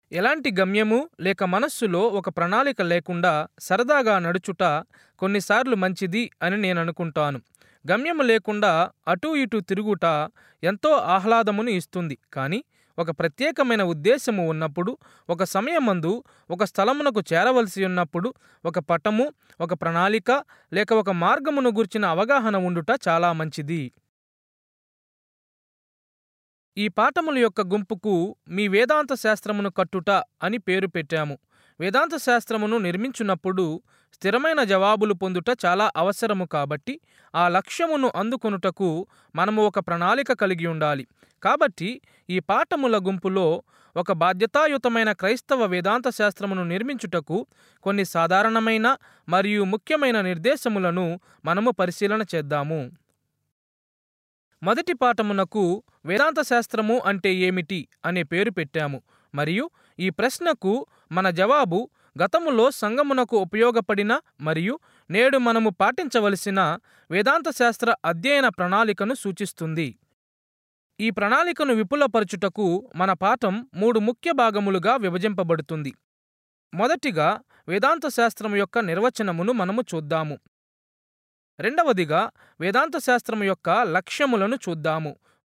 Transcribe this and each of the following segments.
ఎలాంటి గమ్యము లేక మనస్సులో ఒక ప్రణాళిక లేకుండా సరదాగా నడుచుట కొన్నిసార్లు మంచిది అని నేననుకుంటాను. గమ్యము లేకుండా అటూ ఇటూ తిరుగుట ఎంతో ఆహ్లాదమును ఇస్తుంది. కానీ ఒక ప్రత్యేకమైన ఉద్దేశము ఉన్నప్పుడు, ఒక సమయమందు ఒక స్థలమునకు చేరవలసియున్నప్పుడు ఒక పటము, ఒక ప్రణాళిక లేక ఒక మార్గమును గూర్చిన అవగాహన ఉండుట చాలా మంచిది. ఈ పాఠముల యొక్క గుంపుకు మీ వేదాంత శాస్త్రమును కట్టుట అని పేరు పెట్టాము. వేదాంత శాస్త్రమును నిర్మించునప్పుడు స్థిరమైన జవాబులు పొందుట చాలా అవసరము కాబట్టి ఆ లక్ష్యమును అందుకొనుటకు మనము ఒక ప్రణాళిక కలిగియుండాలి. కాబట్టి ఈ పాఠముల గుంపులో ఒక బాధ్యతాయుతమైన క్రైస్తవ వేదాంత శాస్త్రమును నిర్మించుటకు కొన్ని సాధారణమైన మరియు ముఖ్యమైన నిర్దేశములను మనము పరిశీలన చేద్దాము. మొదటి పాఠమునకు వేదాంత శాస్త్రము అంటే ఏమిటి అనే పేరు పెట్టాము మరియు ఈ ప్రశ్నకు మన జవాబు గతములో సంఘమునకు ఉపయోగపడిన మరియు నేడు మనము పాటించవలసిన వేదాంత శాస్త్ర అధ్యయన ప్రణాళికను సూచిస్తుంది. ఈ ప్రణాళికను విపులపరచుటకు మన పాఠం మూడు ముఖ్య భాగములుగా విభజింపబడుతుంది. మొదటిగా వేదాంత శాస్త్రము యొక్క నిర్వచనమును మనము చూద్దాము. రెండవదిగా వేదాంత శాస్త్రము యొక్క లక్ష్యములను చూద్దాము.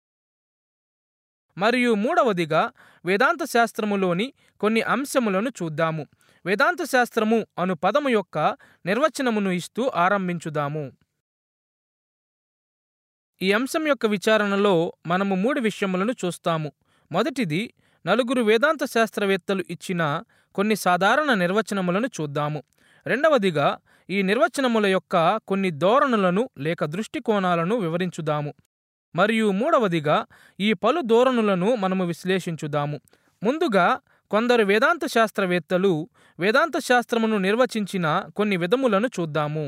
మరియు మూడవదిగా వేదాంత శాస్త్రములోని కొన్ని అంశములను చూద్దాము. వేదాంత శాస్త్రము అను పదము యొక్క నిర్వచనమును ఇస్తూ ఆరంభించుదాము. ఈ అంశం యొక్క విచారణలో మనము మూడు విషయములను చూస్తాము. మొదటిది నలుగురు వేదాంత శాస్త్రవేత్తలు ఇచ్చిన కొన్ని సాధారణ నిర్వచనములను చూద్దాము. రెండవదిగా ఈ నిర్వచనముల యొక్క కొన్ని ధోరణులను లేక దృష్టికోణాలను వివరించుదాము. మరియు మూడవదిగా ఈ పలు ధోరణులను మనము విశ్లేషించుదాము. ముందుగా కొందరు వేదాంత శాస్త్రవేత్తలు వేదాంత శాస్త్రమును నిర్వచించిన కొన్ని విధములను చూద్దాము.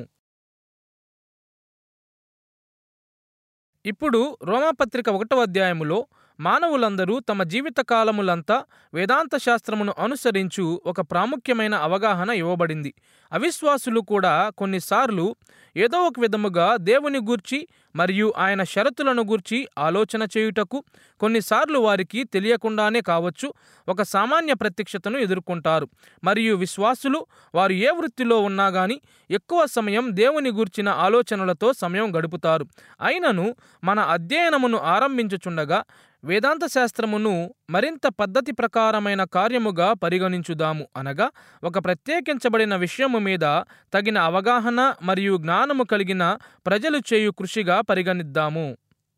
ఇప్పుడు రోమాపత్రిక ఒకటవ అధ్యాయములో మానవులందరూ తమ జీవిత కాలములంతా వేదాంత శాస్త్రమును అనుసరించు ఒక ప్రాముఖ్యమైన అవగాహన ఇవ్వబడింది. అవిశ్వాసులు కూడా కొన్నిసార్లు ఏదో ఒక విధముగా దేవుని గూర్చి మరియు ఆయన షరతులను గూర్చి ఆలోచన చేయుటకు కొన్నిసార్లు వారికి తెలియకుండానే కావచ్చు ఒక సామాన్య ప్రత్యక్షతను ఎదుర్కొంటారు. మరియు విశ్వాసులు వారు ఏ వృత్తిలో ఉన్నా గాని ఎక్కువ సమయం దేవుని గూర్చిన ఆలోచనలతో సమయం గడుపుతారు. అయినను మన అధ్యయనమును ఆరంభించుచుండగా వేదాంత శాస్త్రమును మరింత పద్ధతి ప్రకారమైన కార్యముగా పరిగణించుదాము అనగా ఒక ప్రత్యేకించబడిన విషయము మీద తగిన అవగాహన మరియు జ్ఞానము కలిగిన ప్రజలు చేయు కృషిగా పరిగణిద్దాము.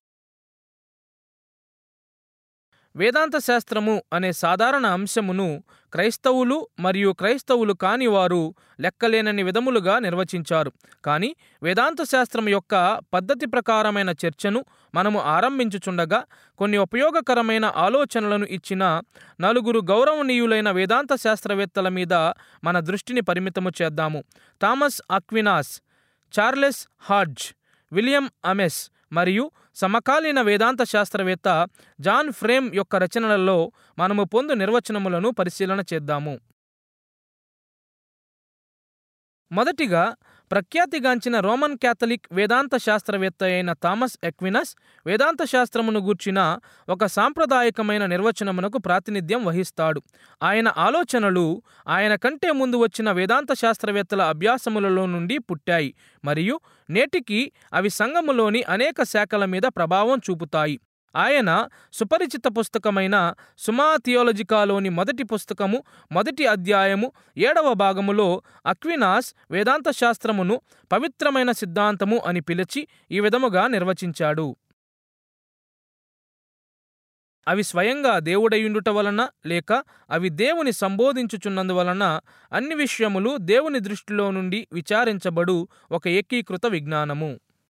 వేదాంత శాస్త్రము అనే సాధారణ అంశమును క్రైస్తవులు మరియు క్రైస్తవులు కాని వారు లెక్కలేనన్ని విధములుగా నిర్వచించారు. కానీ వేదాంత శాస్త్రము యొక్క పద్ధతి ప్రకారమైన చర్చను మనము ఆరంభించుచుండగా కొన్ని ఉపయోగకరమైన ఆలోచనలను ఇచ్చిన నలుగురు గౌరవనీయులైన వేదాంత శాస్త్రవేత్తల మీద మన దృష్టిని పరిమితము చేద్దాము. Thomas Aquinas, Charles Hodge, William Ames మరియు సమకాలీన వేదాంత శాస్త్రవేత్త జాన్ ఫ్రేమ్ యొక్క రచనలలో మనము పొందు నిర్వచనములను పరిశీలన చేద్దాము. మొదటిగా ప్రఖ్యాతిగాంచిన రోమన్ క్యాథలిక్ వేదాంత శాస్త్రవేత్త అయిన థామస్ ఎక్వినస్ వేదాంత శాస్త్రమును గూర్చిన ఒక సాంప్రదాయకమైన నిర్వచనమునకు ప్రాతినిధ్యం వహిస్తాడు. ఆయన ఆలోచనలు ఆయన కంటే ముందు వచ్చిన వేదాంత శాస్త్రవేత్తల అభ్యాసములలో నుండి పుట్టాయి మరియు నేటికి అవి సంఘములోని అనేక శాఖల మీద ప్రభావం చూపుతాయి. ఆయన సుపరిచిత పుస్తకమైన సుమా థియోలజికాలోని మొదటి పుస్తకము మొదటి అధ్యాయము ఏడవ భాగములో అక్వినాస్ వేదాంత శాస్త్రమును పవిత్రమైన సిద్ధాంతము అని పిలిచి ఈ విధముగా నిర్వచించాడు. అవి స్వయంగా దేవుడయుండుట వలన లేక అవి దేవుని సంబోధించుచున్నందువలన అన్ని విషయములు దేవుని దృష్టిలో నుండి విచారించబడు ఒక ఏకీకృత విజ్ఞానము.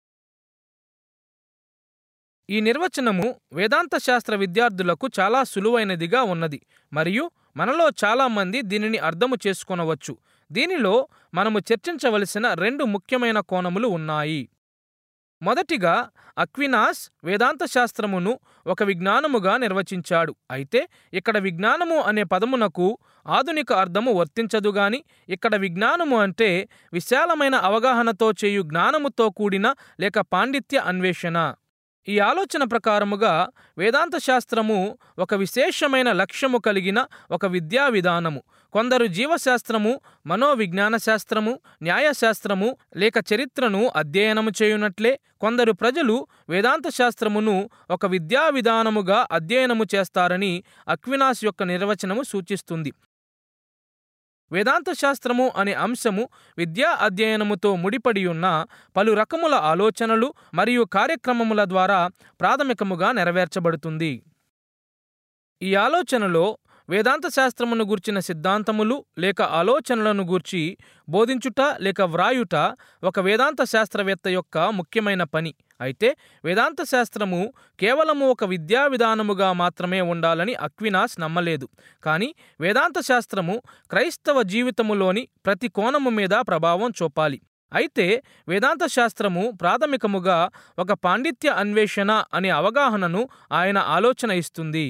ఈ నిర్వచనము వేదాంత శాస్త్ర విద్యార్థులకు చాలా సులువైనదిగా ఉన్నది మరియు మనలో చాలా మంది దీనిని అర్థము చేసుకొనవచ్చు. దీనిలో మనము చర్చించవలసిన రెండు ముఖ్యమైన కోణములు ఉన్నాయి. మొదటిగా అక్వినాస్ వేదాంత శాస్త్రమును ఒక విజ్ఞానముగా నిర్వచించాడు. అయితే ఇక్కడ విజ్ఞానము అనే పదమునకు ఆధునిక అర్థము వర్తించదు గాని ఇక్కడ విజ్ఞానము అంటే విశాలమైన అవగాహనతో చేయు జ్ఞానముతో కూడిన లేక పాండిత్య అన్వేషణ. ఈ ఆలోచన ప్రకారముగా వేదాంత శాస్త్రము ఒక విశేషమైన లక్ష్యము కలిగిన ఒక విద్యా విధానము కొందరు జీవశాస్త్రము మనోవిజ్ఞాన శాస్త్రము న్యాయశాస్త్రము లేక చరిత్రను అధ్యయనము చేయునట్లే కొందరు ప్రజలు వేదాంత శాస్త్రమును ఒక విద్యా విధానముగా అధ్యయనము చేస్తారని అక్వినాస్ యొక్క నిర్వచనము సూచిస్తుంది వేదాంత శాస్త్రము అనే అంశము విద్యా అధ్యయనముతో ముడిపడి ఉన్న పలు రకముల ఆలోచనలు మరియు కార్యక్రమముల ద్వారా ప్రాథమికముగా నెరవేర్చబడుతుంది ఈ ఆలోచనలో వేదాంత శాస్త్రమును గూర్చిన సిద్ధాంతములు లేక ఆలోచనలను గూర్చి బోధించుట లేక వ్రాయుట ఒక వేదాంత శాస్త్రవేత్త యొక్క ముఖ్యమైన పని అయితే వేదాంత శాస్త్రము కేవలము ఒక విద్యా విధానముగా మాత్రమే ఉండాలని అక్వినాస్ నమ్మలేదు కానీ వేదాంత శాస్త్రము క్రైస్తవ జీవితములోని ప్రతి కోణము మీద ప్రభావం చూపాలి అయితే వేదాంత శాస్త్రము ప్రాథమికముగా ఒక పాండిత్య అన్వేషణ అనే అవగాహనను ఆయన ఆలోచన ఇస్తుంది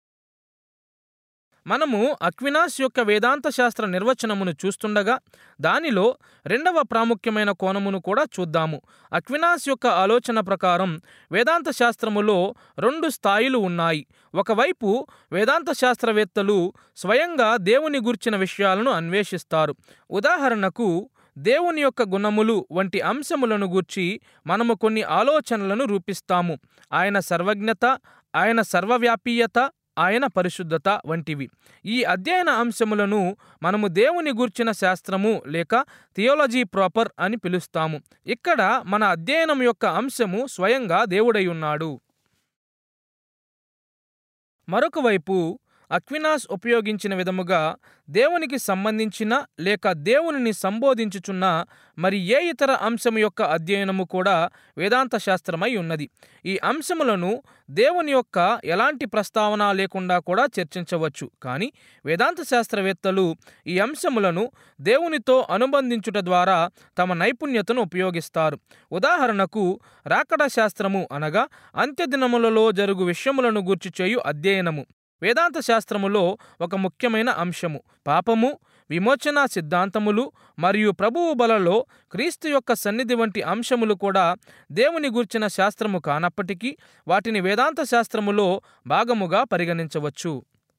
మనము అక్వినాస్ యొక్క వేదాంత శాస్త్ర నిర్వచనమును చూస్తుండగా దానిలో రెండవ ప్రాముఖ్యమైన కోణమును కూడా చూద్దాము అక్వినాస్ యొక్క ఆలోచన ప్రకారం వేదాంత శాస్త్రములో రెండు స్థాయిలు ఉన్నాయి ఒకవైపు వేదాంత శాస్త్రవేత్తలు స్వయంగా దేవుని గుర్చిన విషయాలను అన్వేషిస్తారు ఉదాహరణకు దేవుని యొక్క గుణములు వంటి అంశములను గూర్చి మనము కొన్ని ఆలోచనలను రూపిస్తాము ఆయన సర్వజ్ఞత ఆయన సర్వవ్యాపీయత ఆయన పరిశుద్ధత వంటివి ఈ అధ్యయన అంశములను మనము దేవుని గూర్చిన శాస్త్రము లేక థియోలజీ ప్రాపర్ అని పిలుస్తాము ఇక్కడ మన అధ్యయనం యొక్క అంశము స్వయంగా దేవుడై ఉన్నాడు మరొక వైపు అక్వినాస్ ఉపయోగించిన విధముగా దేవునికి సంబంధించిన లేక దేవునిని సంబోధించుచున్న మరి ఏ ఇతర అంశము యొక్క అధ్యయనము కూడా వేదాంత శాస్త్రమై ఉన్నది ఈ అంశములను దేవుని యొక్క ఎలాంటి ప్రస్తావన లేకుండా కూడా చర్చించవచ్చు కానీ వేదాంత శాస్త్రవేత్తలు ఈ అంశములను దేవునితో అనుబంధించుట ద్వారా తమ నైపుణ్యతను ఉపయోగిస్తారు ఉదాహరణకు రాకడ శాస్త్రము అనగా అంత్యదినములలో జరుగు విషయములను గూర్చి చేయు అధ్యయనము వేదాంత శాస్త్రములో ఒక ముఖ్యమైన అంశము పాపము విమోచన సిద్ధాంతములు మరియు ప్రభువు బలలో క్రీస్తు యొక్క సన్నిధి వంటి అంశములు కూడా దేవుని గూర్చిన శాస్త్రము కానప్పటికీ వాటిని వేదాంత శాస్త్రములో భాగముగా పరిగణించవచ్చు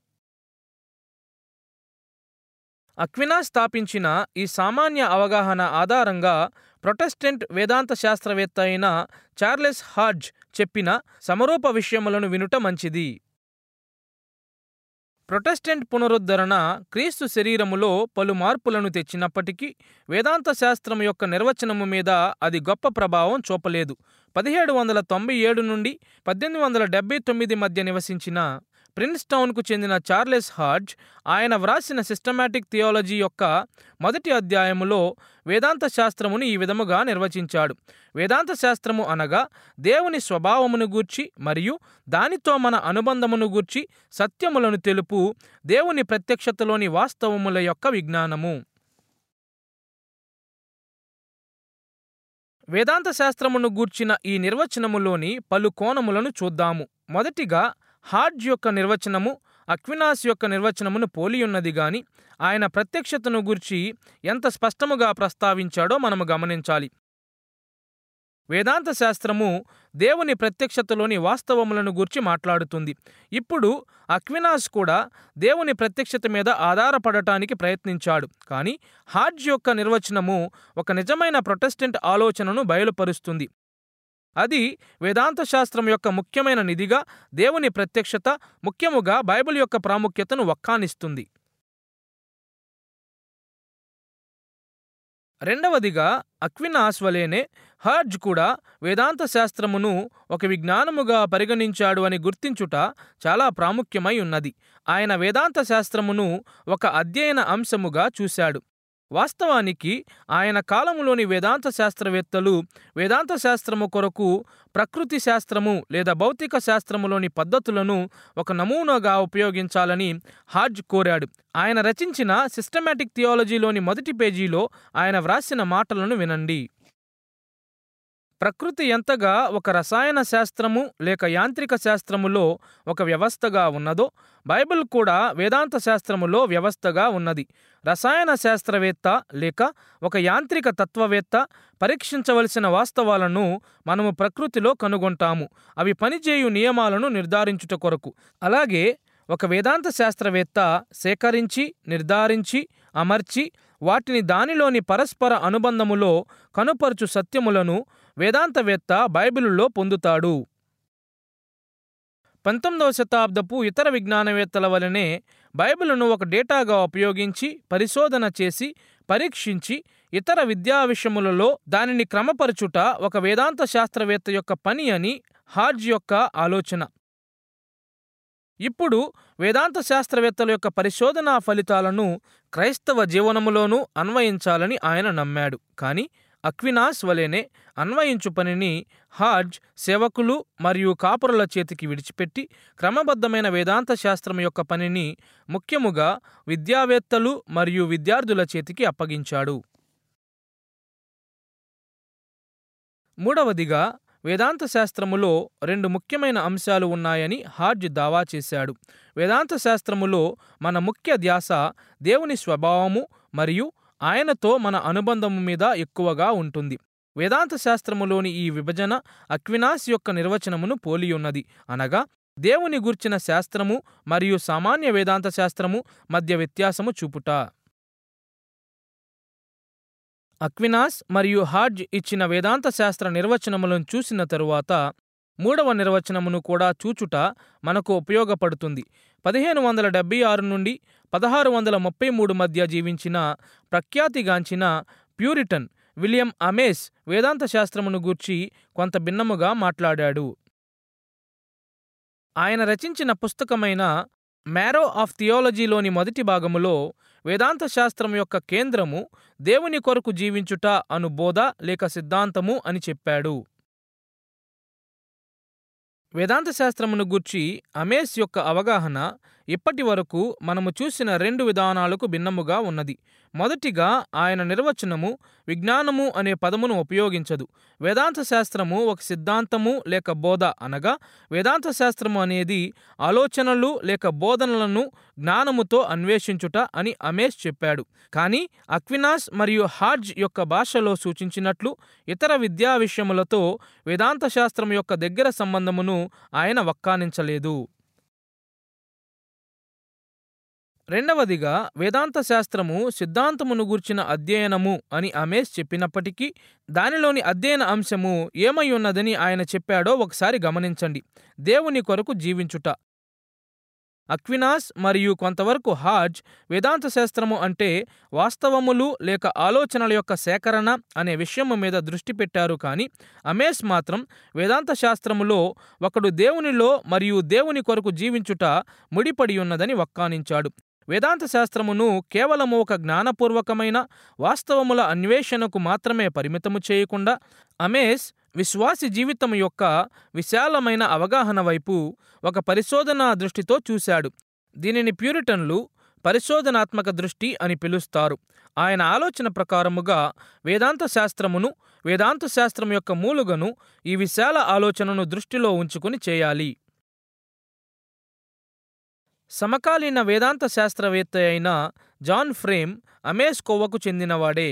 అక్వినా స్థాపించిన ఈ సామాన్య అవగాహన ఆధారంగా ప్రొటెస్టెంట్ వేదాంత శాస్త్రవేత్త అయిన చార్లెస్ హాడ్జ్ చెప్పిన సమరూప విషయములను వినుట మంచిది ప్రొటెస్టెంట్ పునరుద్ధరణ క్రీస్తు శరీరములో పలు మార్పులను తెచ్చినప్పటికీ వేదాంత శాస్త్రం యొక్క నిర్వచనము మీద అది గొప్ప ప్రభావం చూపలేదు పదిహేడు వందల తొంభై ఏడు నుండి పద్దెనిమిది వందల డెబ్బై తొమ్మిది మధ్య నివసించిన ప్రిన్స్ టౌన్కు చెందిన చార్లెస్ హాడ్జ్ ఆయన వ్రాసిన సిస్టమాటిక్ థియాలజీ యొక్క మొదటి అధ్యాయములో వేదాంత శాస్త్రమును ఈ విధముగా నిర్వచించాడు వేదాంత శాస్త్రము అనగా దేవుని స్వభావమును గూర్చి మరియు దానితో మన అనుబంధమును గూర్చి సత్యములను తెలుపు దేవుని ప్రత్యక్షతలోని వాస్తవముల యొక్క విజ్ఞానము వేదాంత శాస్త్రమును గూర్చిన ఈ నిర్వచనములోని పలు కోణములను చూద్దాము మొదటిగా హాడ్జ్ యొక్క నిర్వచనము అక్వినాస్ యొక్క నిర్వచనమును పోలియున్నది గాని ఆయన ప్రత్యక్షతను గూర్చి ఎంత స్పష్టముగా ప్రస్తావించాడో మనము గమనించాలి వేదాంత శాస్త్రము దేవుని ప్రత్యక్షతలోని వాస్తవములను గూర్చి మాట్లాడుతుంది ఇప్పుడు అక్వినాస్ కూడా దేవుని ప్రత్యక్షత మీద ఆధారపడటానికి ప్రయత్నించాడు కానీ హాడ్జ్ యొక్క నిర్వచనము ఒక నిజమైన ప్రొటెస్టెంట్ ఆలోచనను బయలుపరుస్తుంది అది వేదాంత శాస్త్రం యొక్క ముఖ్యమైన నిధిగా దేవుని ప్రత్యక్షత ముఖ్యముగా బైబిల్ యొక్క ప్రాముఖ్యతను వక్కానిస్తుంది రెండవదిగా అక్వినాస్ వలేనే హర్జ్ కూడా వేదాంత శాస్త్రమును ఒక విజ్ఞానముగా పరిగణించాడు అని గుర్తించుట చాలా ప్రాముఖ్యమై ఉన్నది ఆయన వేదాంత శాస్త్రమును ఒక అధ్యయన అంశముగా చూశాడు వాస్తవానికి ఆయన కాలములోని వేదాంత శాస్త్రవేత్తలు వేదాంత శాస్త్రము కొరకు ప్రకృతి శాస్త్రము లేదా భౌతిక శాస్త్రములోని పద్ధతులను ఒక నమూనాగా ఉపయోగించాలని హాడ్జ్ కోరాడు ఆయన రచించిన సిస్టమాటిక్ థియాలజీలోని మొదటి పేజీలో ఆయన వ్రాసిన మాటలను వినండి ప్రకృతి ఎంతగా ఒక రసాయన శాస్త్రము లేక యాంత్రిక శాస్త్రములో ఒక వ్యవస్థగా ఉన్నదో బైబిల్ కూడా వేదాంత శాస్త్రములో వ్యవస్థగా ఉన్నది రసాయన శాస్త్రవేత్త లేక ఒక యాంత్రిక తత్వవేత్త పరీక్షించవలసిన వాస్తవాలను మనము ప్రకృతిలో కనుగొంటాము అవి పనిచేయు నియమాలను నిర్ధారించుట కొరకు అలాగే ఒక వేదాంత శాస్త్రవేత్త సేకరించి నిర్ధారించి అమర్చి వాటిని దానిలోని పరస్పర అనుబంధములో కనుపరుచు సత్యములను వేదాంతవేత్త బైబిలులో పొందుతాడు పంతొమ్మిదవ శతాబ్దపు ఇతర విజ్ఞానవేత్తల వలనే బైబిలును ఒక డేటాగా ఉపయోగించి పరిశోధన చేసి పరీక్షించి ఇతర విద్యా విషయములలో దానిని క్రమపరచుట ఒక వేదాంత శాస్త్రవేత్త యొక్క పని అని హార్జ్ యొక్క ఆలోచన ఇప్పుడు వేదాంత శాస్త్రవేత్తల యొక్క పరిశోధనా ఫలితాలను క్రైస్తవ జీవనములోనూ అన్వయించాలని ఆయన నమ్మాడు కానీ అక్వినాస్ వలెనే అన్వయించు పనిని హార్జ్ సేవకులు మరియు కాపురుల చేతికి విడిచిపెట్టి క్రమబద్ధమైన వేదాంత శాస్త్రం యొక్క పనిని ముఖ్యముగా విద్యావేత్తలు మరియు విద్యార్థుల చేతికి అప్పగించాడు మూడవదిగా వేదాంత శాస్త్రములో రెండు ముఖ్యమైన అంశాలు ఉన్నాయని హార్జ్ దావా చేశాడు వేదాంత శాస్త్రములో మన ముఖ్య ధ్యాస దేవుని స్వభావము మరియు ఆయనతో మన అనుబంధము మీద ఎక్కువగా ఉంటుంది వేదాంత శాస్త్రములోని ఈ విభజన అక్వినాస్ యొక్క నిర్వచనమును పోలియున్నది అనగా దేవుని గూర్చిన శాస్త్రము మరియు సామాన్య వేదాంత శాస్త్రము మధ్య వ్యత్యాసము చూపుట అక్వినాస్ మరియు హార్జ్ ఇచ్చిన వేదాంత శాస్త్ర నిర్వచనములను చూసిన తరువాత మూడవ నిర్వచనమును కూడా చూచుట మనకు ఉపయోగపడుతుంది పదిహేను వందల డెబ్బై ఆరు నుండి పదహారు వందల ముప్పై మూడు మధ్య జీవించిన ప్రఖ్యాతిగాంచిన ప్యూరిటన్ విలియం అమేస్ వేదాంత శాస్త్రమును గూర్చి కొంత భిన్నముగా మాట్లాడాడు ఆయన రచించిన పుస్తకమైన మ్యారో ఆఫ్ థియాలజీలోని మొదటి భాగములో వేదాంత శాస్త్రం యొక్క కేంద్రము దేవుని కొరకు జీవించుట అను బోధ లేక సిద్ధాంతము అని చెప్పాడు వేదాంత శాస్త్రమును గూర్చి అమేస్ యొక్క అవగాహన ఇప్పటి వరకు మనము చూసిన రెండు విధానాలకు భిన్నముగా ఉన్నది మొదటిగా ఆయన నిర్వచనము విజ్ఞానము అనే పదమును ఉపయోగించదు వేదాంత శాస్త్రము ఒక సిద్ధాంతము లేక బోధ అనగా వేదాంత శాస్త్రము అనేది ఆలోచనలు లేక బోధనలను జ్ఞానముతో అన్వేషించుట అని అమేష్ చెప్పాడు కానీ అక్వినాస్ మరియు హార్జ్ యొక్క భాషలో సూచించినట్లు ఇతర విద్యా విషయములతో వేదాంత శాస్త్రం యొక్క దగ్గర సంబంధమును ఆయన వక్కానించలేదు రెండవదిగా వేదాంత శాస్త్రము సిద్ధాంతమును గూర్చిన అధ్యయనము అని అమేష్ చెప్పినప్పటికీ దానిలోని అధ్యయన అంశము ఏమై ఉన్నదని ఆయన చెప్పాడో ఒకసారి గమనించండి దేవుని కొరకు జీవించుట అక్వినాస్ మరియు కొంతవరకు హాజ్ వేదాంత శాస్త్రము అంటే వాస్తవములు లేక ఆలోచనల యొక్క సేకరణ అనే విషయము మీద దృష్టి పెట్టారు కానీ అమేస్ మాత్రం వేదాంత శాస్త్రములో ఒకడు దేవునిలో మరియు దేవుని కొరకు జీవించుట ముడిపడి ఉన్నదని వక్కానించాడు వేదాంత శాస్త్రమును కేవలము ఒక జ్ఞానపూర్వకమైన వాస్తవముల అన్వేషణకు మాత్రమే పరిమితము చేయకుండా అమేస్ విశ్వాసి జీవితం యొక్క విశాలమైన అవగాహన వైపు ఒక పరిశోధనా దృష్టితో చూశాడు దీనిని ప్యూరిటన్లు పరిశోధనాత్మక దృష్టి అని పిలుస్తారు ఆయన ఆలోచన ప్రకారముగా వేదాంత శాస్త్రమును వేదాంత శాస్త్రం యొక్క మూలుగను ఈ విశాల ఆలోచనను దృష్టిలో ఉంచుకుని చేయాలి సమకాలీన వేదాంత శాస్త్రవేత్త అయిన జాన్ ఫ్రేమ్ అమేస్ కోవకు చెందినవాడే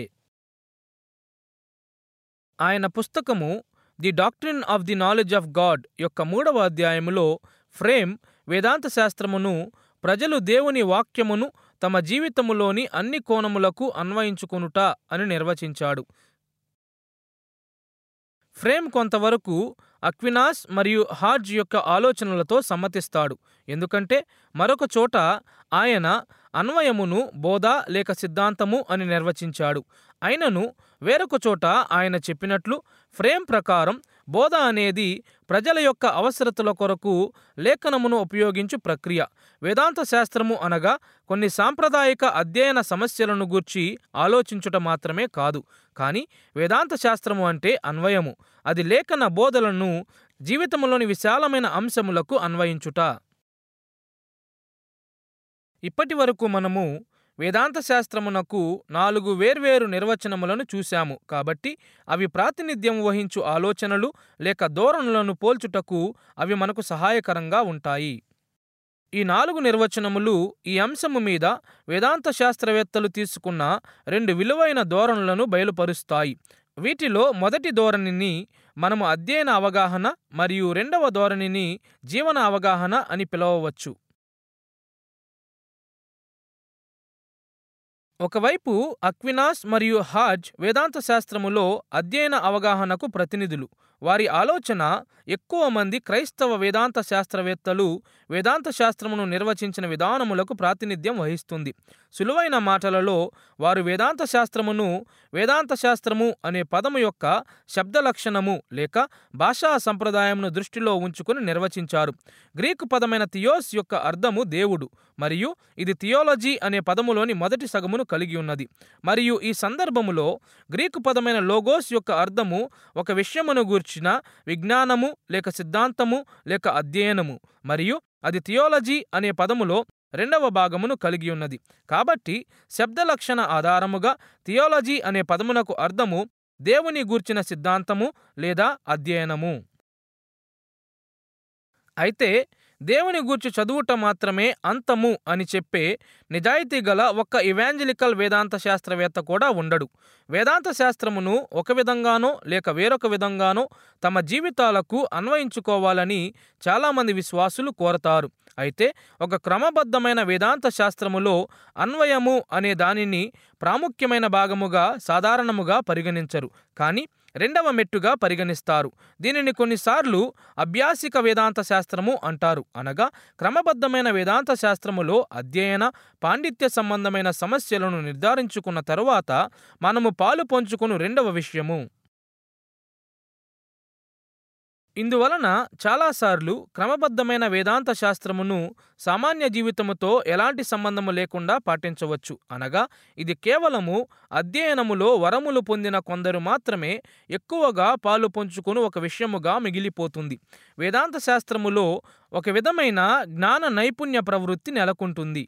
ఆయన పుస్తకము the doctrine of the knowledge of God యొక్క మూడవ అధ్యాయములో ఫ్రేమ్ వేదాంత శాస్త్రమును ప్రజలు దేవుని వాక్యమును తమ జీవితములోని అన్ని కోణములకు అన్వయించుకొనుట అని నిర్వచించాడు ఫ్రేమ్ కొంతవరకు అక్వినాస్ మరియు హార్జ్ యొక్క ఆలోచనలతో సమ్మతిస్తాడు ఎందుకంటే మరొక చోట ఆయన అన్వయమును బోధ లేక సిద్ధాంతము అని నిర్వచించాడు అయినను వేరొక చోట ఆయన చెప్పినట్లు ఫ్రేమ్ ప్రకారం బోధ అనేది ప్రజల యొక్క అవసరతల కొరకు లేఖనమును ఉపయోగించు ప్రక్రియ వేదాంత శాస్త్రము అనగా కొన్ని సాంప్రదాయిక అధ్యయన సమస్యలను గూర్చి ఆలోచించుట మాత్రమే కాదు కానీ వేదాంత శాస్త్రము అంటే అన్వయము అది లేఖన బోధలను జీవితంలోని విశాలమైన అంశములకు అన్వయించుట ఇప్పటి వరకు మనము వేదాంత శాస్త్రమునకు నాలుగు వేర్వేరు నిర్వచనములను చూశాము కాబట్టి అవి ప్రాతినిధ్యం వహించు ఆలోచనలు లేక ధోరణులను పోల్చుటకు అవి మనకు సహాయకరంగా ఉంటాయి ఈ నాలుగు నిర్వచనములు ఈ అంశము మీద వేదాంత శాస్త్రవేత్తలు తీసుకున్న రెండు విలువైన ధోరణులను బయలుపరుస్తాయి వీటిలో మొదటి ధోరణిని మనము అధ్యయన అవగాహన మరియు రెండవ ధోరణిని జీవన అవగాహన అని పిలవవచ్చు ఒకవైపు అక్వినాస్ మరియు హాజ్ వేదాంత శాస్త్రములో అధ్యయన అవగాహనకు ప్రతినిధులు వారి ఆలోచన ఎక్కువ మంది క్రైస్తవ వేదాంత శాస్త్రవేత్తలు వేదాంత శాస్త్రమును నిర్వచించిన విధానములకు ప్రాతినిధ్యం వహిస్తుంది సులువైన మాటలలో వారు వేదాంత శాస్త్రమును వేదాంత శాస్త్రము అనే పదము యొక్క శబ్ద లక్షణము లేక భాషా సంప్రదాయమును దృష్టిలో ఉంచుకుని నిర్వచించారు గ్రీకు పదమైన థియోస్ యొక్క అర్థము దేవుడు మరియు ఇది థియోలజీ అనే పదములోని మొదటి సగమును కలిగి ఉన్నది మరియు ఈ సందర్భములో గ్రీకు పదమైన లోగోస్ యొక్క అర్థము ఒక విషయమును గూర్చిన విజ్ఞానము లేక సిద్ధాంతము లేక అధ్యయనము మరియు అది థియోలజీ అనే పదములో రెండవ భాగమును కలిగి ఉన్నది కాబట్టి శబ్ద లక్షణ ఆధారముగా థియోలజీ అనే పదమునకు అర్థము దేవుని గూర్చిన సిద్ధాంతము లేదా అధ్యయనము అయితే దేవుని గూర్చి చదువుట మాత్రమే అంతము అని చెప్పే నిజాయితీ గల ఒక్క ఇవాంజలికల్ వేదాంత శాస్త్రవేత్త కూడా ఉండడు వేదాంత శాస్త్రమును ఒక విధంగానో లేక వేరొక విధంగానో తమ జీవితాలకు అన్వయించుకోవాలని చాలామంది విశ్వాసులు కోరతారు అయితే ఒక క్రమబద్ధమైన వేదాంత శాస్త్రములో అన్వయము అనే దానిని ప్రాముఖ్యమైన భాగముగా సాధారణముగా పరిగణించరు కానీ రెండవ మెట్టుగా పరిగణిస్తారు దీనిని కొన్నిసార్లు అభ్యాసిక వేదాంత శాస్త్రము అంటారు అనగా క్రమబద్ధమైన వేదాంత శాస్త్రములో అధ్యయన పాండిత్య సంబంధమైన సమస్యలను నిర్ధారించుకున్న తరువాత మనము పాలు పంచుకుని రెండవ విషయము ఇందువలన చాలాసార్లు క్రమబద్ధమైన వేదాంత శాస్త్రమును సామాన్య జీవితముతో ఎలాంటి సంబంధము లేకుండా పాటించవచ్చు అనగా ఇది కేవలము అధ్యయనములో వరములు పొందిన కొందరు మాత్రమే ఎక్కువగా పాలు పంచుకుని ఒక విషయముగా మిగిలిపోతుంది వేదాంత శాస్త్రములో ఒక విధమైన జ్ఞాన నైపుణ్య ప్రవృత్తి నెలకొంటుంది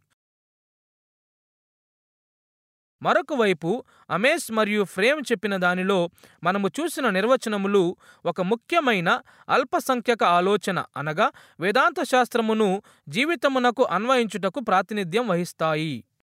మరొక వైపు అమేస్ మరియు ఫ్రేమ్ చెప్పిన దానిలో మనము చూసిన నిర్వచనములు ఒక ముఖ్యమైన అల్పసంఖ్యక ఆలోచన అనగా వేదాంత శాస్త్రమును జీవితమునకు అన్వయించుటకు ప్రాతినిధ్యం వహిస్తాయి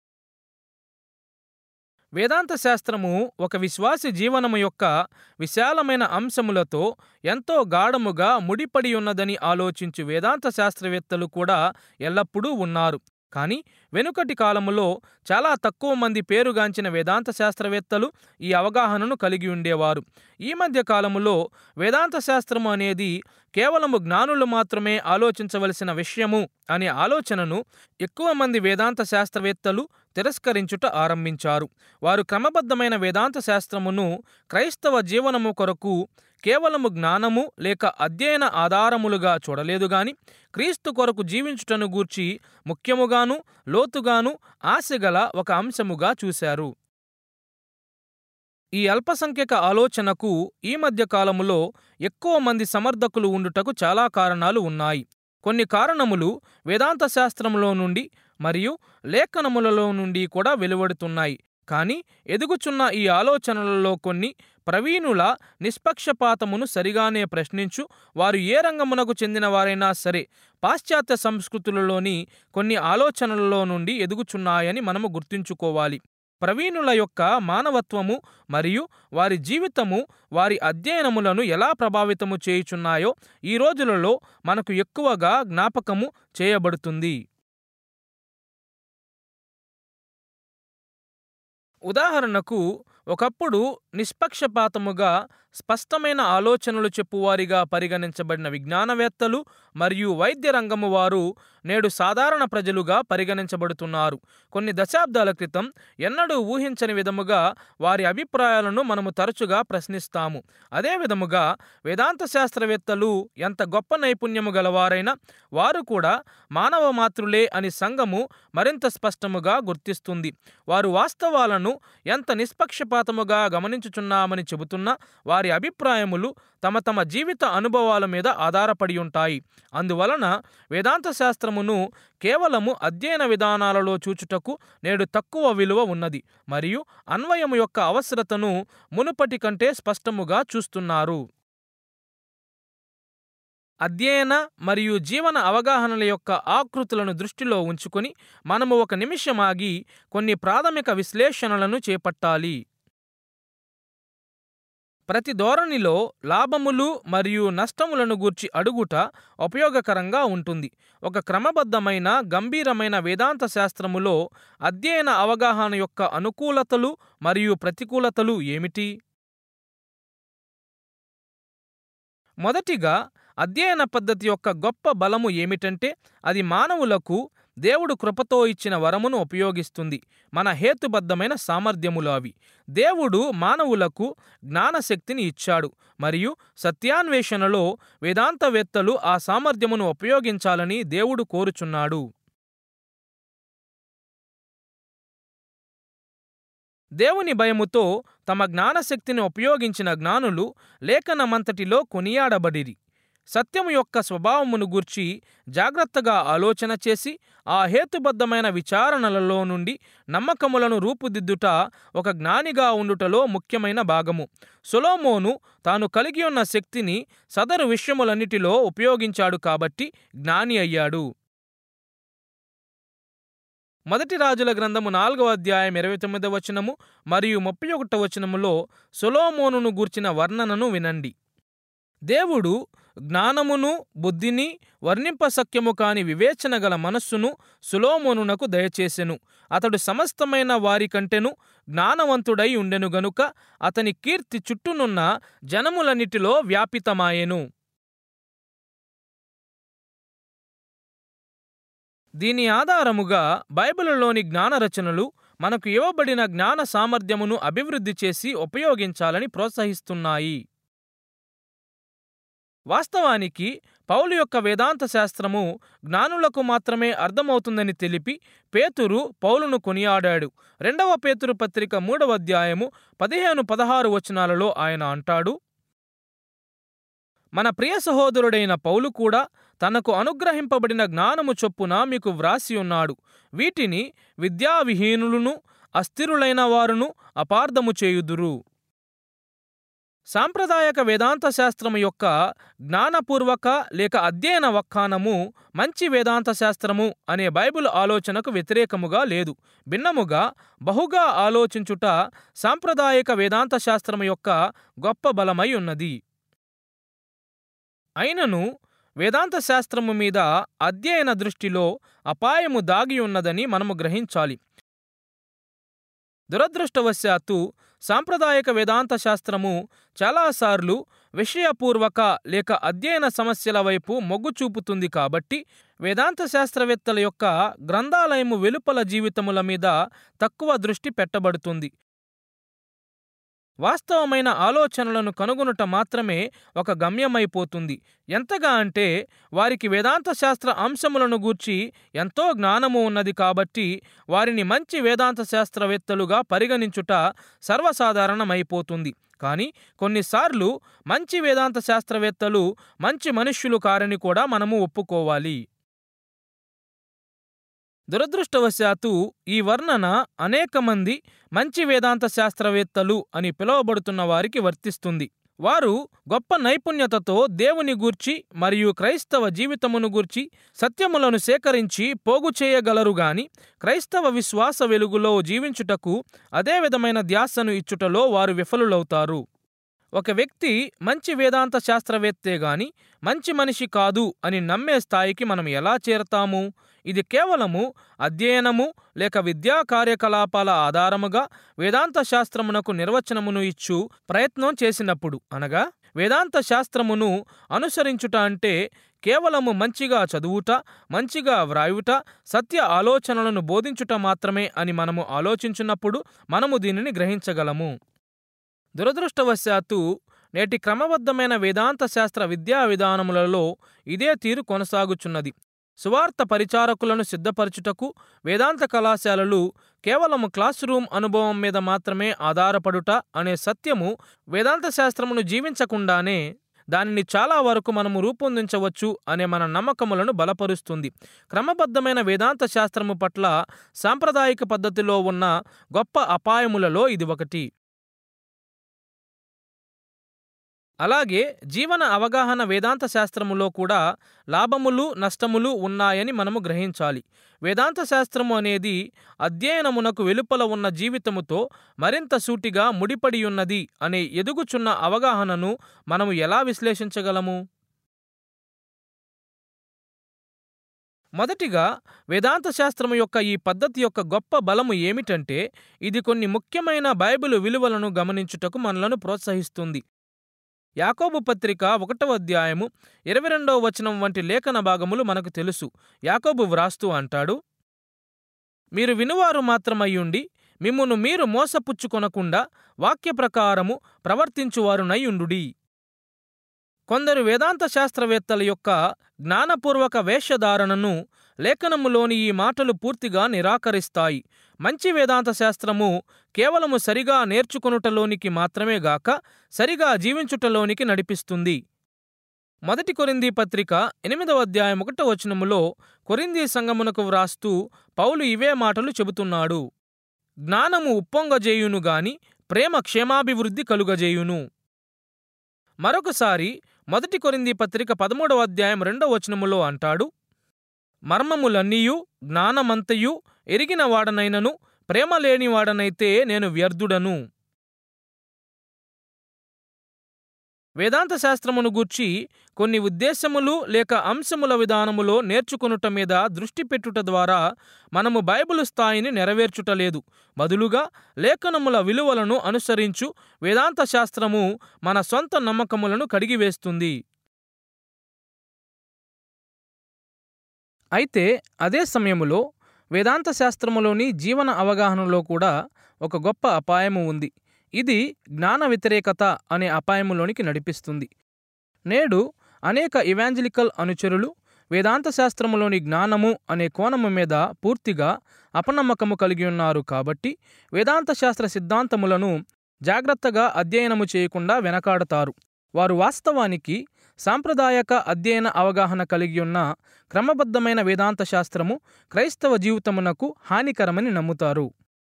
వేదాంత శాస్త్రము ఒక విశ్వాసి జీవనము యొక్క విశాలమైన అంశములతో ఎంతో గాఢముగా ముడిపడి ఉన్నదని ఆలోచించు వేదాంత శాస్త్రవేత్తలు కూడా ఎల్లప్పుడూ ఉన్నారు కానీ వెనుకటి కాలములో చాలా తక్కువ మంది పేరుగాంచిన వేదాంత శాస్త్రవేత్తలు ఈ అవగాహనను కలిగి ఉండేవారు ఈ మధ్య కాలములో వేదాంత శాస్త్రము అనేది కేవలము జ్ఞానులు మాత్రమే ఆలోచించవలసిన విషయము అనే ఆలోచనను ఎక్కువ మంది వేదాంత శాస్త్రవేత్తలు తిరస్కరించుట ఆరంభించారు వారు క్రమబద్ధమైన వేదాంత శాస్త్రమును క్రైస్తవ జీవనము కొరకు కేవలము జ్ఞానము లేక అధ్యయన ఆధారములుగా చూడలేదు గాని క్రీస్తు కొరకు జీవించుటను గూర్చి ముఖ్యముగాను లోతుగాను ఆశగల ఒక అంశముగా చూశారు ఈ అల్పసంఖ్యక ఆలోచనకు ఈ మధ్య కాలములో ఎక్కువ మంది సమర్థకులు ఉండుటకు చాలా కారణాలు ఉన్నాయి కొన్ని కారణములు వేదాంత శాస్త్రములో నుండి మరియు లేఖనములలో నుండి కూడా వెలువడుతున్నాయి కానీ ఎదుగుచున్న ఈ ఆలోచనలలో కొన్ని ప్రవీణుల నిష్పక్షపాతమును సరిగానే ప్రశ్నించు వారు ఏ రంగమునకు చెందిన వారైనా సరే పాశ్చాత్య సంస్కృతులలోని కొన్ని ఆలోచనలలో నుండి ఎదుగుచున్నాయని మనము గుర్తుంచుకోవాలి ప్రవీణుల యొక్క మానవత్వము మరియు వారి జీవితము వారి అధ్యయనములను ఎలా ప్రభావితము చేయుచున్నాయో ఈ రోజులలో మనకు ఎక్కువగా జ్ఞాపకము చేయబడుతుంది ఉదాహరణకు ఒకప్పుడు నిష్పక్షపాతముగా స్పష్టమైన ఆలోచనలు చెప్పువారిగా పరిగణించబడిన విజ్ఞానవేత్తలు మరియు వైద్య రంగము వారు నేడు సాధారణ ప్రజలుగా పరిగణించబడుతున్నారు కొన్ని దశాబ్దాల క్రితం ఎన్నడూ ఊహించని విధముగా వారి అభిప్రాయాలను మనము తరచుగా ప్రశ్నిస్తాము అదే విధముగా వేదాంత శాస్త్రవేత్తలు ఎంత గొప్ప నైపుణ్యము గలవారైనా వారు కూడా మానవ మాతృలే అని సంఘము మరింత స్పష్టముగా గుర్తిస్తుంది వారు వాస్తవాలను ఎంత నిష్పక్షపాతముగా గమనించుచున్నామని చెబుతున్నా వారి అభిప్రాయములు తమ తమ జీవిత అనుభవాల మీద ఆధారపడి ఉంటాయి అందువలన వేదాంత శాస్త్రము శాస్త్రమును కేవలము అధ్యయన విధానాలలో చూచుటకు నేడు తక్కువ విలువ ఉన్నది మరియు అన్వయము యొక్క అవసరతను మునుపటి కంటే స్పష్టముగా చూస్తున్నారు అధ్యయన మరియు జీవన అవగాహనల యొక్క ఆకృతులను దృష్టిలో ఉంచుకొని మనము ఒక నిమిషం ఆగి కొన్ని ప్రాథమిక విశ్లేషణలను చేపట్టాలి ప్రతి ధోరణిలో లాభములు మరియు నష్టములను గూర్చి అడుగుట ఉపయోగకరంగా ఉంటుంది ఒక క్రమబద్ధమైన గంభీరమైన వేదాంత శాస్త్రములో అధ్యయన అవగాహన యొక్క అనుకూలతలు మరియు ప్రతికూలతలు ఏమిటి మొదటిగా అధ్యయన పద్ధతి యొక్క గొప్ప బలము ఏమిటంటే అది మానవులకు దేవుడు కృపతో ఇచ్చిన వరమును ఉపయోగిస్తుంది మన హేతుబద్ధమైన సామర్థ్యములు అవి దేవుడు మానవులకు జ్ఞానశక్తిని ఇచ్చాడు మరియు సత్యాన్వేషణలో వేదాంతవేత్తలు ఆ సామర్థ్యమును ఉపయోగించాలని దేవుడు కోరుచున్నాడు దేవుని భయముతో తమ జ్ఞానశక్తిని ఉపయోగించిన జ్ఞానులు లేఖనమంతటిలో కొనియాడబడిరి సత్యము యొక్క స్వభావమును గూర్చి జాగ్రత్తగా ఆలోచన చేసి ఆ హేతుబద్ధమైన విచారణలలో నుండి నమ్మకములను రూపుదిద్దుట ఒక జ్ఞానిగా ఉండుటలో ముఖ్యమైన భాగము సొలోమోను తాను కలిగి ఉన్న శక్తిని సదరు విషయములన్నిటిలో ఉపయోగించాడు కాబట్టి జ్ఞాని అయ్యాడు మొదటి రాజుల గ్రంథము నాలుగవ అధ్యాయం ఇరవై తొమ్మిదవ వచనము మరియు ముప్పై ఒకటవ వచనములో సొలోమోనును గూర్చిన వర్ణనను వినండి దేవుడు జ్ఞానమును బుద్ధిని వర్ణింపసక్యము కాని వివేచన గల మనస్సును సులోమోనునకు దయచేసెను అతడు సమస్తమైన వారి కంటెను జ్ఞానవంతుడై ఉండెను గనుక అతని కీర్తి చుట్టూనున్న జనములన్నిటిలో వ్యాపితమాయెను దీని ఆధారముగా బైబిలులోని జ్ఞాన రచనలు మనకు ఇవ్వబడిన జ్ఞాన సామర్థ్యమును అభివృద్ధి చేసి ఉపయోగించాలని ప్రోత్సహిస్తున్నాయి వాస్తవానికి పౌలు యొక్క వేదాంత శాస్త్రము జ్ఞానులకు మాత్రమే అర్థమవుతుందని తెలిపి పేతురు పౌలును కొనియాడాడు రెండవ పేతురు పత్రిక మూడవ అధ్యాయము పదిహేను పదహారు వచనాలలో ఆయన అంటాడు మన ప్రియ సహోదరుడైన పౌలు కూడా తనకు అనుగ్రహింపబడిన జ్ఞానము చొప్పున మీకు వ్రాసి ఉన్నాడు వీటిని విద్యావిహీనులను అస్థిరులైన వారును అపార్థము చేయుదురు సాంప్రదాయక వేదాంత శాస్త్రము యొక్క జ్ఞానపూర్వక లేక అధ్యయన వక్కానము మంచి వేదాంత శాస్త్రము అనే బైబిల్ ఆలోచనకు వ్యతిరేకముగా లేదు భిన్నముగా బహుగా ఆలోచించుట సాంప్రదాయక వేదాంత శాస్త్రము యొక్క గొప్ప బలమై ఉన్నది అయినను వేదాంత శాస్త్రము మీద అధ్యయన దృష్టిలో అపాయము దాగి ఉన్నదని మనము గ్రహించాలి దురదృష్టవశాత్తు సాంప్రదాయక వేదాంత శాస్త్రము చాలాసార్లు విషయపూర్వక లేక అధ్యయన సమస్యల వైపు మొగ్గు చూపుతుంది కాబట్టి వేదాంత శాస్త్రవేత్తల యొక్క గ్రంథాలయము వెలుపల జీవితముల మీద తక్కువ దృష్టి పెట్టబడుతుంది వాస్తవమైన ఆలోచనలను కనుగొనుట మాత్రమే ఒక గమ్యమైపోతుంది ఎంతగా అంటే వారికి వేదాంత శాస్త్ర అంశములను గూర్చి ఎంతో జ్ఞానము ఉన్నది కాబట్టి వారిని మంచి వేదాంత శాస్త్రవేత్తలుగా పరిగణించుట సర్వసాధారణమైపోతుంది కానీ కొన్నిసార్లు మంచి వేదాంత శాస్త్రవేత్తలు మంచి మనుష్యులు కారని కూడా మనము ఒప్పుకోవాలి దురదృష్టవశాత్తు ఈ వర్ణన అనేక మంది మంచి వేదాంత శాస్త్రవేత్తలు అని పిలువబడుతున్న వారికి వర్తిస్తుంది వారు గొప్ప నైపుణ్యతతో దేవుని గూర్చి మరియు క్రైస్తవ జీవితమును గూర్చి సత్యములను సేకరించి పోగు చేయగలరు గాని క్రైస్తవ విశ్వాస వెలుగులో జీవించుటకు అదే విధమైన ధ్యాసను ఇచ్చుటలో వారు విఫలులవుతారు ఒక వ్యక్తి మంచి వేదాంత శాస్త్రవేత్తే గాని మంచి మనిషి కాదు అని నమ్మే స్థాయికి మనం ఎలా చేరతాము ఇది కేవలము అధ్యయనము లేక విద్యా కార్యకలాపాల ఆధారముగా వేదాంత శాస్త్రమునకు నిర్వచనమును ఇచ్చు ప్రయత్నం చేసినప్పుడు అనగా వేదాంత శాస్త్రమును అనుసరించుట అంటే కేవలము మంచిగా చదువుట మంచిగా వ్రాయుట సత్య ఆలోచనలను బోధించుట మాత్రమే అని మనము ఆలోచించినప్పుడు మనము దీనిని గ్రహించగలము దురదృష్టవశాత్తు నేటి క్రమబద్ధమైన వేదాంత శాస్త్ర విద్యా విధానములలో ఇదే తీరు కొనసాగుచున్నది సువార్త పరిచారకులను సిద్ధపరచుటకు వేదాంత కళాశాలలు కేవలము క్లాస్ రూమ్ అనుభవం మీద మాత్రమే ఆధారపడుట అనే సత్యము వేదాంత శాస్త్రమును జీవించకుండానే దానిని చాలా వరకు మనము రూపొందించవచ్చు అనే మన నమ్మకములను బలపరుస్తుంది క్రమబద్ధమైన వేదాంత శాస్త్రము పట్ల సాంప్రదాయిక పద్ధతిలో ఉన్న గొప్ప అపాయములలో ఇది ఒకటి అలాగే జీవన అవగాహన వేదాంత శాస్త్రములో కూడా లాభములు నష్టములు ఉన్నాయని మనము గ్రహించాలి వేదాంత శాస్త్రము అనేది అధ్యయనమునకు వెలుపల ఉన్న జీవితముతో మరింత సూటిగా ముడిపడి ఉన్నది అనే ఎదుగుచున్న అవగాహనను మనము ఎలా విశ్లేషించగలము మొదటిగా వేదాంత శాస్త్రము యొక్క ఈ పద్ధతి యొక్క గొప్ప బలము ఏమిటంటే ఇది కొన్ని ముఖ్యమైన బైబిలు విలువలను గమనించుటకు మనలను ప్రోత్సహిస్తుంది యాకోబు పత్రిక ఒకటవ అధ్యాయము ఇరవై రెండవ వచనం వంటి లేఖన భాగములు మనకు తెలుసు యాకోబు వ్రాస్తూ అంటాడు మీరు వినువారు మాత్రమయ్యుండి మిమ్మును మీరు మోసపుచ్చుకొనకుండా వాక్య ప్రకారము ప్రవర్తించువారునయ్యుండుడి కొందరు వేదాంత శాస్త్రవేత్తల యొక్క జ్ఞానపూర్వక వేషధారణను లేఖనములోని ఈ మాటలు పూర్తిగా నిరాకరిస్తాయి మంచి వేదాంత శాస్త్రము కేవలము సరిగా నేర్చుకొనుటలోనికి మాత్రమే గాక సరిగా జీవించుటలోనికి నడిపిస్తుంది మొదటి కొరింది పత్రిక ఎనిమిదవ అధ్యాయం ఒకటో వచనములో కొరింది సంగమునకు వ్రాస్తూ పౌలు ఇవే మాటలు చెబుతున్నాడు జ్ఞానము ఉప్పొంగజేయును గాని ప్రేమ క్షేమాభివృద్ధి కలుగజేయును మరొకసారి మొదటి కొరింది పత్రిక పదమూడవ అధ్యాయం రెండవ వచనములో అంటాడు మర్మములన్నీయు జ్ఞానమంతయు ఎరిగిన వాడనైనను ప్రేమ లేనివాడనైతే నేను వ్యర్థుడను వేదాంత శాస్త్రమును గూర్చి కొన్ని ఉద్దేశములు లేక అంశముల విధానములో నేర్చుకొనుట మీద దృష్టి పెట్టుట ద్వారా మనము బైబిలు స్థాయిని నెరవేర్చుటలేదు బదులుగా లేఖనముల విలువలను అనుసరించు వేదాంత శాస్త్రము మన సొంత నమ్మకములను కడిగివేస్తుంది అయితే అదే సమయములో వేదాంత శాస్త్రములోని జీవన అవగాహనలో కూడా ఒక గొప్ప అపాయము ఉంది ఇది జ్ఞాన వ్యతిరేకత అనే అపాయములోనికి నడిపిస్తుంది నేడు అనేక ఇవాంజలికల్ అనుచరులు వేదాంత శాస్త్రములోని జ్ఞానము అనే కోణము మీద పూర్తిగా అపనమ్మకము కలిగి ఉన్నారు కాబట్టి వేదాంత శాస్త్ర సిద్ధాంతములను జాగ్రత్తగా అధ్యయనము చేయకుండా వెనకాడతారు వారు వాస్తవానికి సాంప్రదాయక అధ్యయన అవగాహన కలిగి ఉన్న క్రమబద్ధమైన వేదాంత శాస్త్రము క్రైస్తవ జీవితమునకు హానికరమని నమ్ముతారు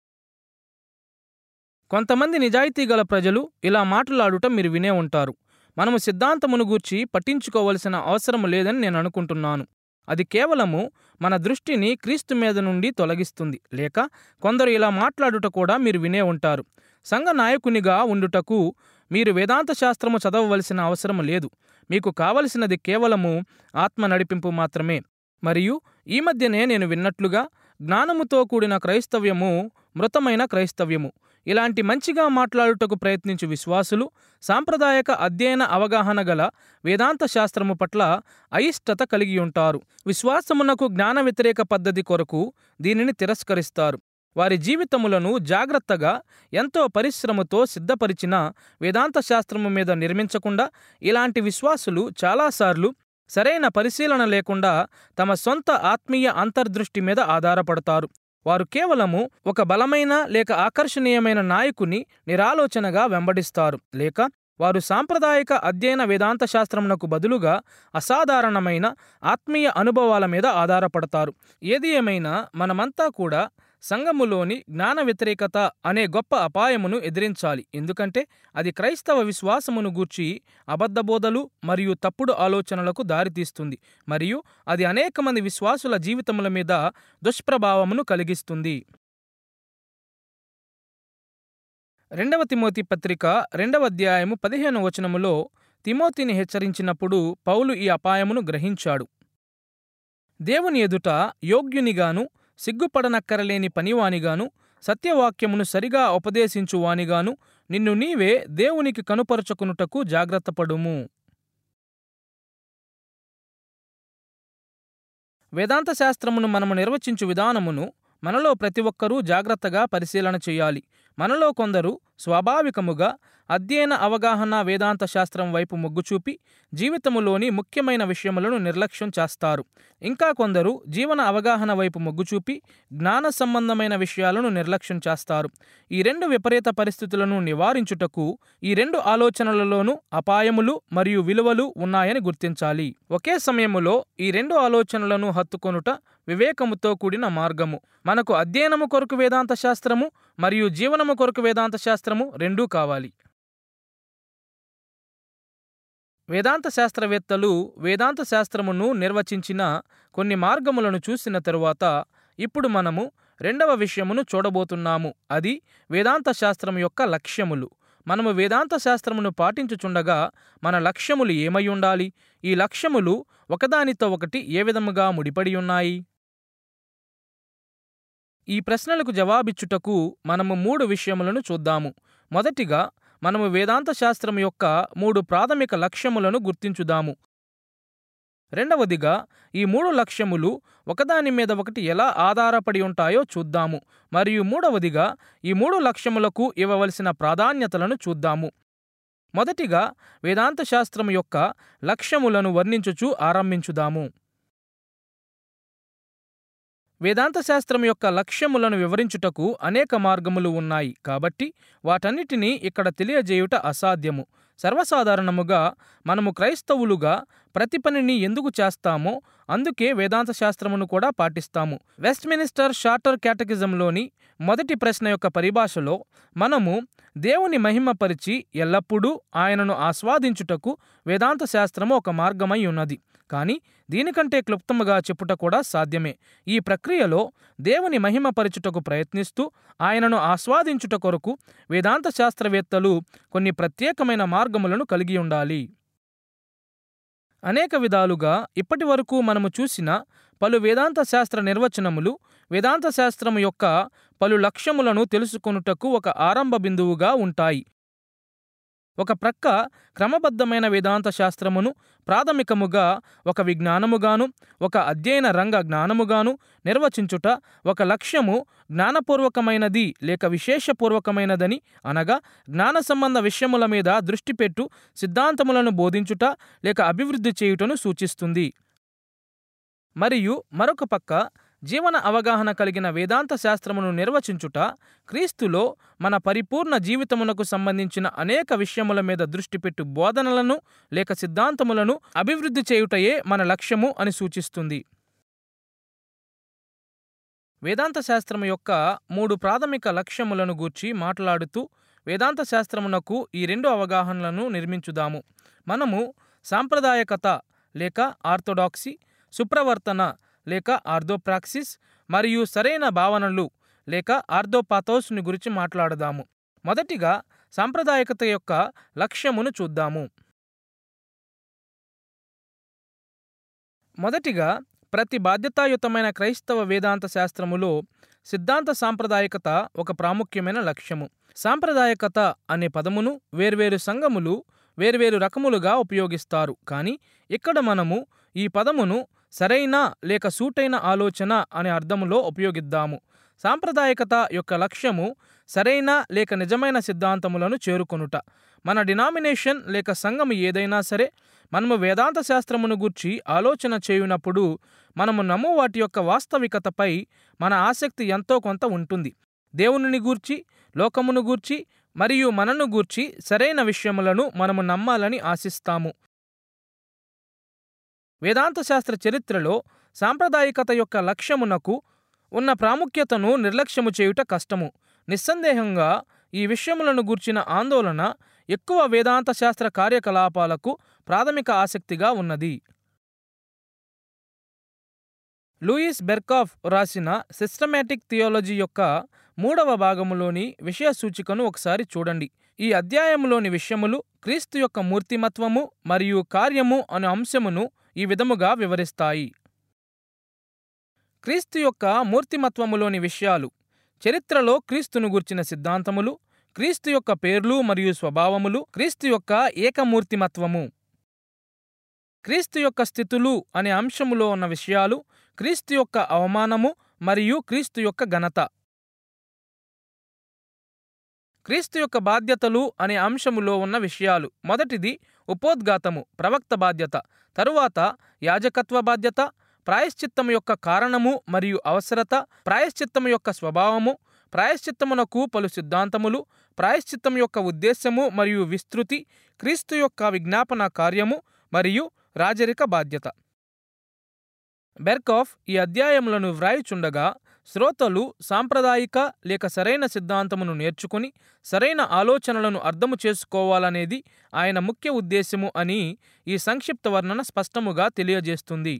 కొంతమంది నిజాయితీ గల ప్రజలు ఇలా మాట్లాడుట మీరు వినే ఉంటారు మనము సిద్ధాంతమును గూర్చి పట్టించుకోవలసిన అవసరం లేదని నేను అనుకుంటున్నాను అది కేవలము మన దృష్టిని క్రీస్తు మీద నుండి తొలగిస్తుంది లేక కొందరు ఇలా మాట్లాడుట కూడా మీరు వినే ఉంటారు సంఘ నాయకునిగా ఉండుటకు మీరు వేదాంత శాస్త్రము చదవవలసిన అవసరం లేదు మీకు కావలసినది కేవలము ఆత్మ నడిపింపు మాత్రమే మరియు ఈ మధ్యనే నేను విన్నట్లుగా జ్ఞానముతో కూడిన క్రైస్తవ్యము మృతమైన క్రైస్తవ్యము ఇలాంటి మంచిగా మాట్లాడుటకు ప్రయత్నించు విశ్వాసులు సాంప్రదాయక అధ్యయన అవగాహన గల వేదాంత శాస్త్రము పట్ల అయిష్టత కలిగి ఉంటారు విశ్వాసమునకు జ్ఞాన వ్యతిరేక పద్ధతి కొరకు దీనిని తిరస్కరిస్తారు వారి జీవితములను జాగ్రత్తగా ఎంతో పరిశ్రమతో సిద్ధపరిచిన వేదాంత శాస్త్రము మీద నిర్మించకుండా ఇలాంటి విశ్వాసులు చాలాసార్లు సరైన పరిశీలన లేకుండా తమ సొంత ఆత్మీయ అంతర్దృష్టి మీద ఆధారపడతారు వారు కేవలము ఒక బలమైన లేక ఆకర్షణీయమైన నాయకుని నిరాలోచనగా వెంబడిస్తారు లేక వారు సాంప్రదాయిక అధ్యయన వేదాంత శాస్త్రమునకు బదులుగా అసాధారణమైన ఆత్మీయ అనుభవాల మీద ఆధారపడతారు ఏది ఏమైనా మనమంతా కూడా సంఘములోని జ్ఞాన వ్యతిరేకత అనే గొప్ప అపాయమును ఎదిరించాలి ఎందుకంటే అది క్రైస్తవ విశ్వాసమును గూర్చి అబద్ధ బోధలు మరియు తప్పుడు ఆలోచనలకు దారితీస్తుంది మరియు అది అనేక మంది విశ్వాసుల జీవితముల మీద దుష్ప్రభావమును కలిగిస్తుంది రెండవ తిమోతి పత్రిక రెండవ అధ్యాయము పదిహేను వచనములో తిమోతిని హెచ్చరించినప్పుడు పౌలు ఈ అపాయమును గ్రహించాడు దేవుని ఎదుట యోగ్యునిగాను సిగ్గుపడనక్కరలేని పనివానిగాను సత్యవాక్యమును సరిగా ఉపదేశించువానిగాను నిన్ను నీవే దేవునికి కనుపరచుకునుటకు జాగ్రత్తపడుము వేదాంత శాస్త్రమును మనము నిర్వచించు విధానమును మనలో ప్రతి ఒక్కరూ జాగ్రత్తగా పరిశీలన చేయాలి మనలో కొందరు స్వాభావికముగా అధ్యయన అవగాహన వేదాంత శాస్త్రం వైపు మొగ్గు చూపి జీవితములోని ముఖ్యమైన విషయములను నిర్లక్ష్యం చేస్తారు ఇంకా కొందరు జీవన అవగాహన వైపు మొగ్గు చూపి జ్ఞాన సంబంధమైన విషయాలను నిర్లక్ష్యం చేస్తారు ఈ రెండు విపరీత పరిస్థితులను నివారించుటకు ఈ రెండు ఆలోచనలలోనూ అపాయములు మరియు విలువలు ఉన్నాయని గుర్తించాలి ఒకే సమయములో ఈ రెండు ఆలోచనలను హత్తుకొనుట వివేకముతో కూడిన మార్గము మనకు అధ్యయనము కొరకు వేదాంత శాస్త్రము మరియు జీవనము కొరకు వేదాంత శాస్త్రము రెండూ కావాలి వేదాంత శాస్త్రవేత్తలు వేదాంత శాస్త్రమును నిర్వచించిన కొన్ని మార్గములను చూసిన తరువాత ఇప్పుడు మనము రెండవ విషయమును చూడబోతున్నాము అది వేదాంత శాస్త్రం యొక్క లక్ష్యములు మనము వేదాంత శాస్త్రమును పాటించుచుండగా మన లక్ష్యములు ఏమై ఉండాలి ఈ లక్ష్యములు ఒకదానితో ఒకటి ఏ విధముగా ముడిపడి ఉన్నాయి ఈ ప్రశ్నలకు జవాబిచ్చుటకు మనము మూడు విషయములను చూద్దాము మొదటిగా మనము వేదాంత శాస్త్రం యొక్క మూడు ప్రాథమిక లక్ష్యములను గుర్తించుదాము రెండవదిగా ఈ మూడు లక్ష్యములు ఒకదాని మీద ఒకటి ఎలా ఆధారపడి ఉంటాయో చూద్దాము మరియు మూడవదిగా ఈ మూడు లక్ష్యములకు ఇవ్వవలసిన ప్రాధాన్యతలను చూద్దాము మొదటిగా వేదాంత శాస్త్రం యొక్క లక్ష్యములను వర్ణించుచు ఆరంభించుదాము వేదాంత శాస్త్రం యొక్క లక్ష్యములను వివరించుటకు అనేక మార్గములు ఉన్నాయి కాబట్టి వాటన్నిటినీ ఇక్కడ తెలియజేయుట అసాధ్యము సర్వసాధారణముగా మనము క్రైస్తవులుగా ప్రతి పనిని ఎందుకు చేస్తామో అందుకే వేదాంత శాస్త్రమును కూడా పాటిస్తాము వెస్ట్ మినిస్టర్ షార్టర్ కేటకిజంలోని మొదటి ప్రశ్న యొక్క పరిభాషలో మనము దేవుని మహిమపరిచి ఎల్లప్పుడూ ఆయనను ఆస్వాదించుటకు వేదాంత శాస్త్రము ఒక మార్గమై ఉన్నది కానీ దీనికంటే క్లుప్తముగా చెప్పుట కూడా సాధ్యమే ఈ ప్రక్రియలో దేవుని మహిమపరచుటకు ప్రయత్నిస్తూ ఆయనను ఆస్వాదించుట కొరకు వేదాంత శాస్త్రవేత్తలు కొన్ని ప్రత్యేకమైన మార్గములను కలిగి ఉండాలి అనేక విధాలుగా ఇప్పటి వరకు మనము చూసిన పలు వేదాంత శాస్త్ర నిర్వచనములు వేదాంత శాస్త్రము యొక్క పలు లక్ష్యములను తెలుసుకొనుటకు ఒక ఆరంభ బిందువుగా ఉంటాయి ఒక ప్రక్క క్రమబద్ధమైన వేదాంత శాస్త్రమును ప్రాథమికముగా ఒక విజ్ఞానముగాను ఒక అధ్యయన రంగ జ్ఞానముగాను నిర్వచించుట ఒక లక్ష్యము జ్ఞానపూర్వకమైనది లేక విశేషపూర్వకమైనదని అనగా జ్ఞాన సంబంధ విషయముల మీద దృష్టి పెట్టు సిద్ధాంతములను బోధించుట లేక అభివృద్ధి చేయుటను సూచిస్తుంది మరియు మరొక పక్క జీవన అవగాహన కలిగిన వేదాంత శాస్త్రమును నిర్వచించుట క్రీస్తులో మన పరిపూర్ణ జీవితమునకు సంబంధించిన అనేక విషయముల మీద దృష్టి పెట్టు బోధనలను లేక సిద్ధాంతములను అభివృద్ధి చేయుటయే మన లక్ష్యము అని సూచిస్తుంది వేదాంత శాస్త్రము యొక్క మూడు ప్రాథమిక లక్ష్యములను గూర్చి మాట్లాడుతూ వేదాంత శాస్త్రమునకు ఈ రెండు అవగాహనలను నిర్మించుదాము మనము సాంప్రదాయకత లేక ఆర్థోడాక్సీ సుప్రవర్తన లేక ఆర్థోప్రాక్సిస్ మరియు సరైన భావనలు లేక ఆర్థోపాథోస్ని గురించి మాట్లాడదాము మొదటిగా సాంప్రదాయకత యొక్క లక్ష్యమును చూద్దాము మొదటిగా ప్రతి బాధ్యతాయుతమైన క్రైస్తవ వేదాంత శాస్త్రములో సిద్ధాంత సాంప్రదాయకత ఒక ప్రాముఖ్యమైన లక్ష్యము సాంప్రదాయకత అనే పదమును వేర్వేరు సంఘములు వేర్వేరు రకములుగా ఉపయోగిస్తారు కానీ ఇక్కడ మనము ఈ పదమును సరైన లేక సూటైన ఆలోచన అనే అర్థములో ఉపయోగిద్దాము సాంప్రదాయకత యొక్క లక్ష్యము సరైన లేక నిజమైన సిద్ధాంతములను చేరుకొనుట మన డినామినేషన్ లేక సంఘము ఏదైనా సరే మనము వేదాంత శాస్త్రమును గూర్చి ఆలోచన చేయునప్పుడు మనము నమ్ము వాటి యొక్క వాస్తవికతపై మన ఆసక్తి ఎంతో కొంత ఉంటుంది దేవునిని గూర్చి లోకమును గూర్చి మరియు మనను గూర్చి సరైన విషయములను మనము నమ్మాలని ఆశిస్తాము వేదాంత శాస్త్ర చరిత్రలో సాంప్రదాయికత యొక్క లక్ష్యమునకు ఉన్న ప్రాముఖ్యతను నిర్లక్ష్యము చేయుట కష్టము నిస్సందేహంగా ఈ విషయములను గూర్చిన ఆందోళన ఎక్కువ వేదాంత శాస్త్ర కార్యకలాపాలకు ప్రాథమిక ఆసక్తిగా ఉన్నది లూయిస్ బెర్కాఫ్ రాసిన సిస్టమాటిక్ థియాలజీ యొక్క మూడవ భాగములోని విషయ సూచికను ఒకసారి చూడండి ఈ అధ్యాయములోని విషయములు క్రీస్తు యొక్క మూర్తిమత్వము మరియు కార్యము అనే అంశమును ఈ విధముగా వివరిస్తాయి క్రీస్తు యొక్క మూర్తిమత్వములోని విషయాలు చరిత్రలో క్రీస్తును గుర్చిన సిద్ధాంతములు క్రీస్తు యొక్క పేర్లు మరియు స్వభావములు క్రీస్తు యొక్క ఏకమూర్తిమత్వము క్రీస్తు యొక్క స్థితులు అనే అంశములో ఉన్న విషయాలు క్రీస్తు యొక్క అవమానము మరియు క్రీస్తు యొక్క ఘనత క్రీస్తు యొక్క బాధ్యతలు అనే అంశములో ఉన్న విషయాలు మొదటిది ఉపోద్ఘాతము ప్రవక్త బాధ్యత తరువాత యాజకత్వ బాధ్యత ప్రాయశ్చిత్తము యొక్క కారణము మరియు అవసరత ప్రాయశ్చిత్తము యొక్క స్వభావము ప్రాయశ్చిత్తమునకు పలు సిద్ధాంతములు ప్రాయశ్చిత్తం యొక్క ఉద్దేశ్యము మరియు విస్తృతి క్రీస్తు యొక్క విజ్ఞాపన కార్యము మరియు రాజరిక బాధ్యత బెర్కాఫ్ ఈ అధ్యాయములను వ్రాయుచుండగా శ్రోతలు సాంప్రదాయిక లేక సరైన సిద్ధాంతమును నేర్చుకుని సరైన ఆలోచనలను అర్థము చేసుకోవాలనేది ఆయన ముఖ్య ఉద్దేశము అని ఈ సంక్షిప్త వర్ణన స్పష్టముగా తెలియజేస్తుంది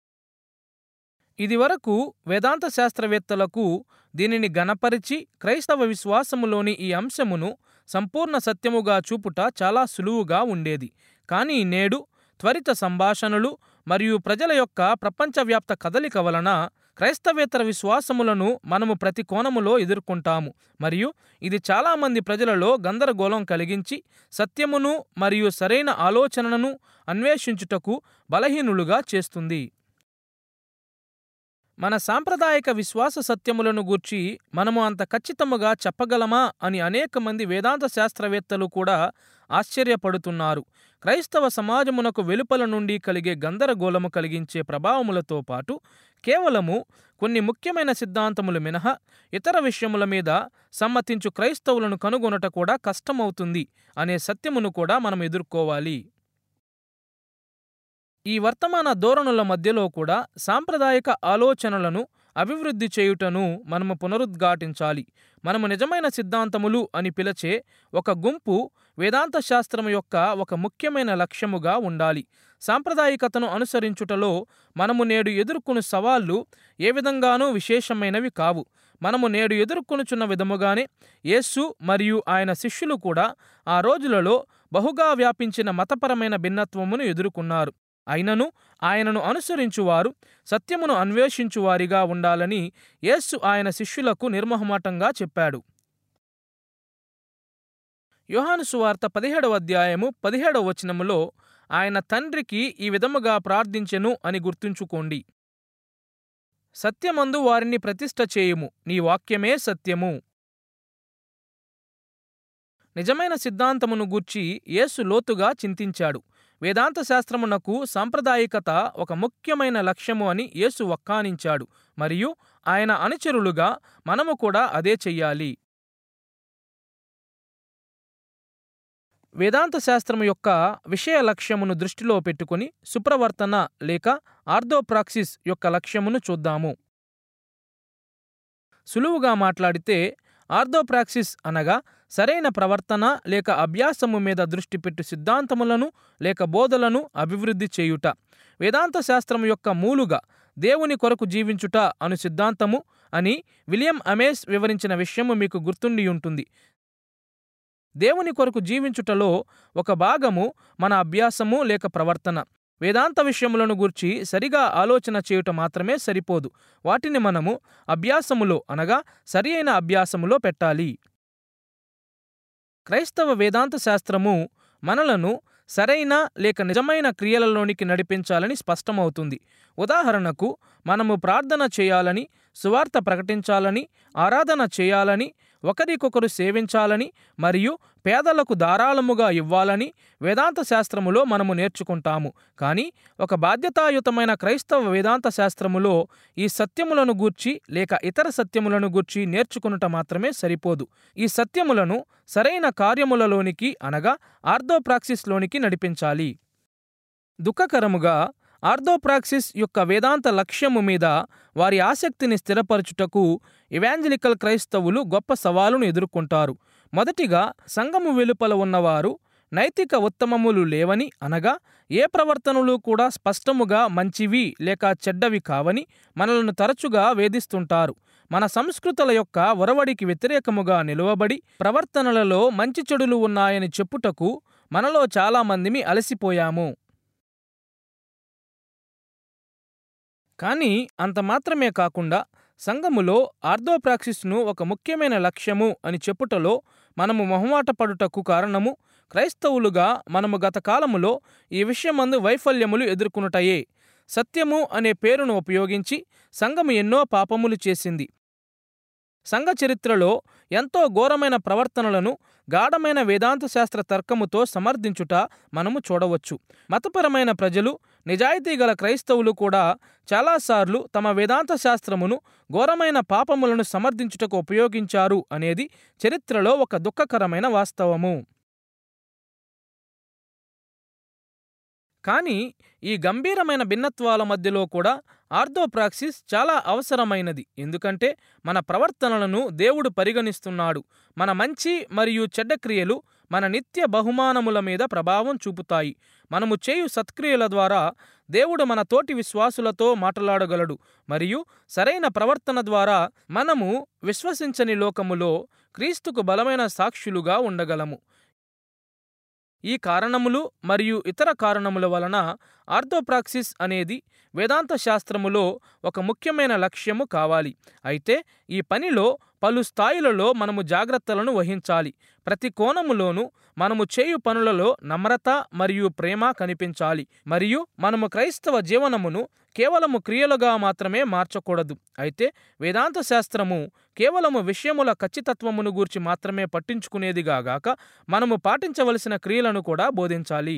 ఇదివరకు వేదాంత శాస్త్రవేత్తలకు దీనిని గణపరిచి క్రైస్తవ విశ్వాసములోని ఈ అంశమును సంపూర్ణ సత్యముగా చూపుట చాలా సులువుగా ఉండేది కానీ నేడు త్వరిత సంభాషణలు మరియు ప్రజల యొక్క ప్రపంచవ్యాప్త కదలిక వలన క్రైస్తవేతర విశ్వాసములను మనము ప్రతి కోణములో ఎదుర్కొంటాము మరియు ఇది చాలామంది ప్రజలలో గందరగోళం కలిగించి సత్యమును మరియు సరైన ఆలోచనను అన్వేషించుటకు బలహీనులుగా చేస్తుంది మన సాంప్రదాయక విశ్వాస సత్యములను గూర్చి మనము అంత ఖచ్చితముగా చెప్పగలమా అని అనేక మంది వేదాంత శాస్త్రవేత్తలు కూడా ఆశ్చర్యపడుతున్నారు క్రైస్తవ సమాజమునకు వెలుపల నుండి కలిగే గందరగోళము కలిగించే ప్రభావములతో పాటు కేవలము కొన్ని ముఖ్యమైన సిద్ధాంతములు మినహా ఇతర విషయముల మీద సమ్మతించు క్రైస్తవులను కనుగొనట కూడా కష్టమవుతుంది అనే సత్యమును కూడా మనం ఎదుర్కోవాలి ఈ వర్తమాన ధోరణుల మధ్యలో కూడా సాంప్రదాయక ఆలోచనలను అభివృద్ధి చేయుటను మనము పునరుద్ఘాటించాలి మనము నిజమైన సిద్ధాంతములు అని పిలిచే ఒక గుంపు వేదాంత శాస్త్రము యొక్క ఒక ముఖ్యమైన లక్ష్యముగా ఉండాలి సాంప్రదాయికతను అనుసరించుటలో మనము నేడు ఎదుర్కొను సవాళ్లు ఏ విధంగానూ విశేషమైనవి కావు మనము నేడు ఎదుర్కొనుచున్న విధముగానే యేసు మరియు ఆయన శిష్యులు కూడా ఆ రోజులలో బహుగా వ్యాపించిన మతపరమైన భిన్నత్వమును ఎదుర్కొన్నారు అయినను ఆయనను అనుసరించువారు సత్యమును అన్వేషించువారిగా ఉండాలని యేసు ఆయన శిష్యులకు నిర్మహమాటంగా చెప్పాడు యోహాను సువార్త పదిహేడవ అధ్యాయము పదిహేడవ వచనములో ఆయన తండ్రికి ఈ విధముగా ప్రార్థించెను అని గుర్తుంచుకోండి సత్యమందు వారిని ప్రతిష్ఠ చేయుము నీ వాక్యమే సత్యము నిజమైన సిద్ధాంతమును గూర్చి యేసు లోతుగా చింతించాడు వేదాంత శాస్త్రమునకు సాంప్రదాయికత ఒక ముఖ్యమైన లక్ష్యము అని యేసు వక్కానించాడు మరియు ఆయన అనుచరులుగా మనము కూడా అదే చెయ్యాలి వేదాంత శాస్త్రము యొక్క విషయ లక్ష్యమును దృష్టిలో పెట్టుకుని సుప్రవర్తన లేక ఆర్థోప్రాక్సిస్ యొక్క లక్ష్యమును చూద్దాము సులువుగా మాట్లాడితే ఆర్థోప్రాక్సిస్ అనగా సరైన ప్రవర్తన లేక అభ్యాసము మీద దృష్టి పెట్టు సిద్ధాంతములను లేక బోధలను అభివృద్ధి చేయుట వేదాంత శాస్త్రము యొక్క మూలుగా దేవుని కొరకు జీవించుట అను సిద్ధాంతము అని విలియం అమేస్ వివరించిన విషయము మీకు గుర్తుండి ఉంటుంది దేవుని కొరకు జీవించుటలో ఒక భాగము మన అభ్యాసము లేక ప్రవర్తన వేదాంత విషయములను గూర్చి సరిగా ఆలోచన చేయుట మాత్రమే సరిపోదు వాటిని మనము అభ్యాసములో అనగా సరి అయిన అభ్యాసములో పెట్టాలి క్రైస్తవ వేదాంత శాస్త్రము మనలను సరైన లేక నిజమైన క్రియలలోనికి నడిపించాలని స్పష్టమవుతుంది ఉదాహరణకు మనము ప్రార్థన చేయాలని సువార్త ప్రకటించాలని ఆరాధన చేయాలని ఒకరికొకరు సేవించాలని మరియు పేదలకు ధారాళముగా ఇవ్వాలని వేదాంత శాస్త్రములో మనము నేర్చుకుంటాము కానీ ఒక బాధ్యతాయుతమైన క్రైస్తవ వేదాంత శాస్త్రములో ఈ సత్యములను గూర్చి లేక ఇతర సత్యములను గూర్చి నేర్చుకునుట మాత్రమే సరిపోదు ఈ సత్యములను సరైన కార్యములలోనికి అనగా ఆర్థోప్రాక్సిస్లోనికి నడిపించాలి దుఃఖకరముగా ఆర్థోప్రాక్సిస్ యొక్క వేదాంత లక్ష్యము మీద వారి ఆసక్తిని స్థిరపరచుటకు ఇవాంజలికల్ క్రైస్తవులు గొప్ప సవాలును ఎదుర్కొంటారు మొదటిగా సంఘము వెలుపల ఉన్నవారు నైతిక ఉత్తమములు లేవని అనగా ఏ ప్రవర్తనలు కూడా స్పష్టముగా మంచివి లేక చెడ్డవి కావని మనలను తరచుగా వేధిస్తుంటారు మన సంస్కృతుల యొక్క ఒరవడికి వ్యతిరేకముగా నిలువబడి ప్రవర్తనలలో మంచి చెడులు ఉన్నాయని చెప్పుటకు మనలో చాలామందిమి అలసిపోయాము కానీ అంత మాత్రమే కాకుండా సంఘములో ఆర్థోప్రాక్సిస్ను ఒక ముఖ్యమైన లక్ష్యము అని చెప్పుటలో మనము మొహమాట పడుటకు కారణము క్రైస్తవులుగా మనము గత కాలములో ఈ విషయమందు వైఫల్యములు ఎదుర్కొనుటయే సత్యము అనే పేరును ఉపయోగించి సంఘము ఎన్నో పాపములు చేసింది సంఘ చరిత్రలో ఎంతో ఘోరమైన ప్రవర్తనలను గాఢమైన వేదాంత శాస్త్ర తర్కముతో సమర్థించుట మనము చూడవచ్చు మతపరమైన ప్రజలు నిజాయితీ గల క్రైస్తవులు కూడా చాలాసార్లు తమ వేదాంత శాస్త్రమును ఘోరమైన పాపములను సమర్థించుటకు ఉపయోగించారు అనేది చరిత్రలో ఒక దుఃఖకరమైన వాస్తవము కానీ ఈ గంభీరమైన భిన్నత్వాల మధ్యలో కూడా ఆర్థోప్రాక్సిస్ చాలా అవసరమైనది ఎందుకంటే మన ప్రవర్తనలను దేవుడు పరిగణిస్తున్నాడు మన మంచి మరియు చెడ్డ క్రియలు మన నిత్య బహుమానముల మీద ప్రభావం చూపుతాయి మనము చేయు సత్క్రియల ద్వారా దేవుడు మన తోటి విశ్వాసులతో మాట్లాడగలడు మరియు సరైన ప్రవర్తన ద్వారా మనము విశ్వసించని లోకములో క్రీస్తుకు బలమైన సాక్షులుగా ఉండగలము ఈ కారణములు మరియు ఇతర కారణముల వలన ఆర్థోప్రాక్సిస్ అనేది వేదాంత శాస్త్రములో ఒక ముఖ్యమైన లక్ష్యము కావాలి అయితే ఈ పనిలో పలు స్థాయిలలో మనము జాగ్రత్తలను వహించాలి ప్రతి కోణములోనూ మనము చేయు పనులలో నమ్రత మరియు ప్రేమ కనిపించాలి మరియు మనము క్రైస్తవ జీవనమును కేవలము క్రియలుగా మాత్రమే మార్చకూడదు అయితే వేదాంత శాస్త్రము కేవలము విషయముల ఖచ్చితత్వమును గూర్చి మాత్రమే పట్టించుకునేదిగా గాక మనము పాటించవలసిన క్రియలను కూడా బోధించాలి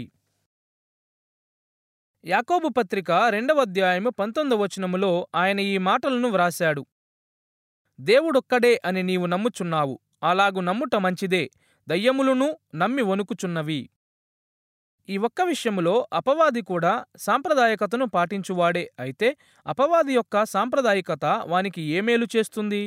యాకోబు పత్రిక రెండవ అధ్యాయము పంతొమ్మిదవ వచనములో ఆయన ఈ మాటలను వ్రాశాడు దేవుడొక్కడే అని నీవు నమ్ముచున్నావు అలాగు నమ్ముట మంచిదే దయ్యములను నమ్మి వణుకుచున్నవి ఈ ఒక్క విషయములో అపవాది కూడా సాంప్రదాయకతను పాటించువాడే అయితే అపవాది యొక్క సాంప్రదాయికత వానికి ఏ మేలు చేస్తుంది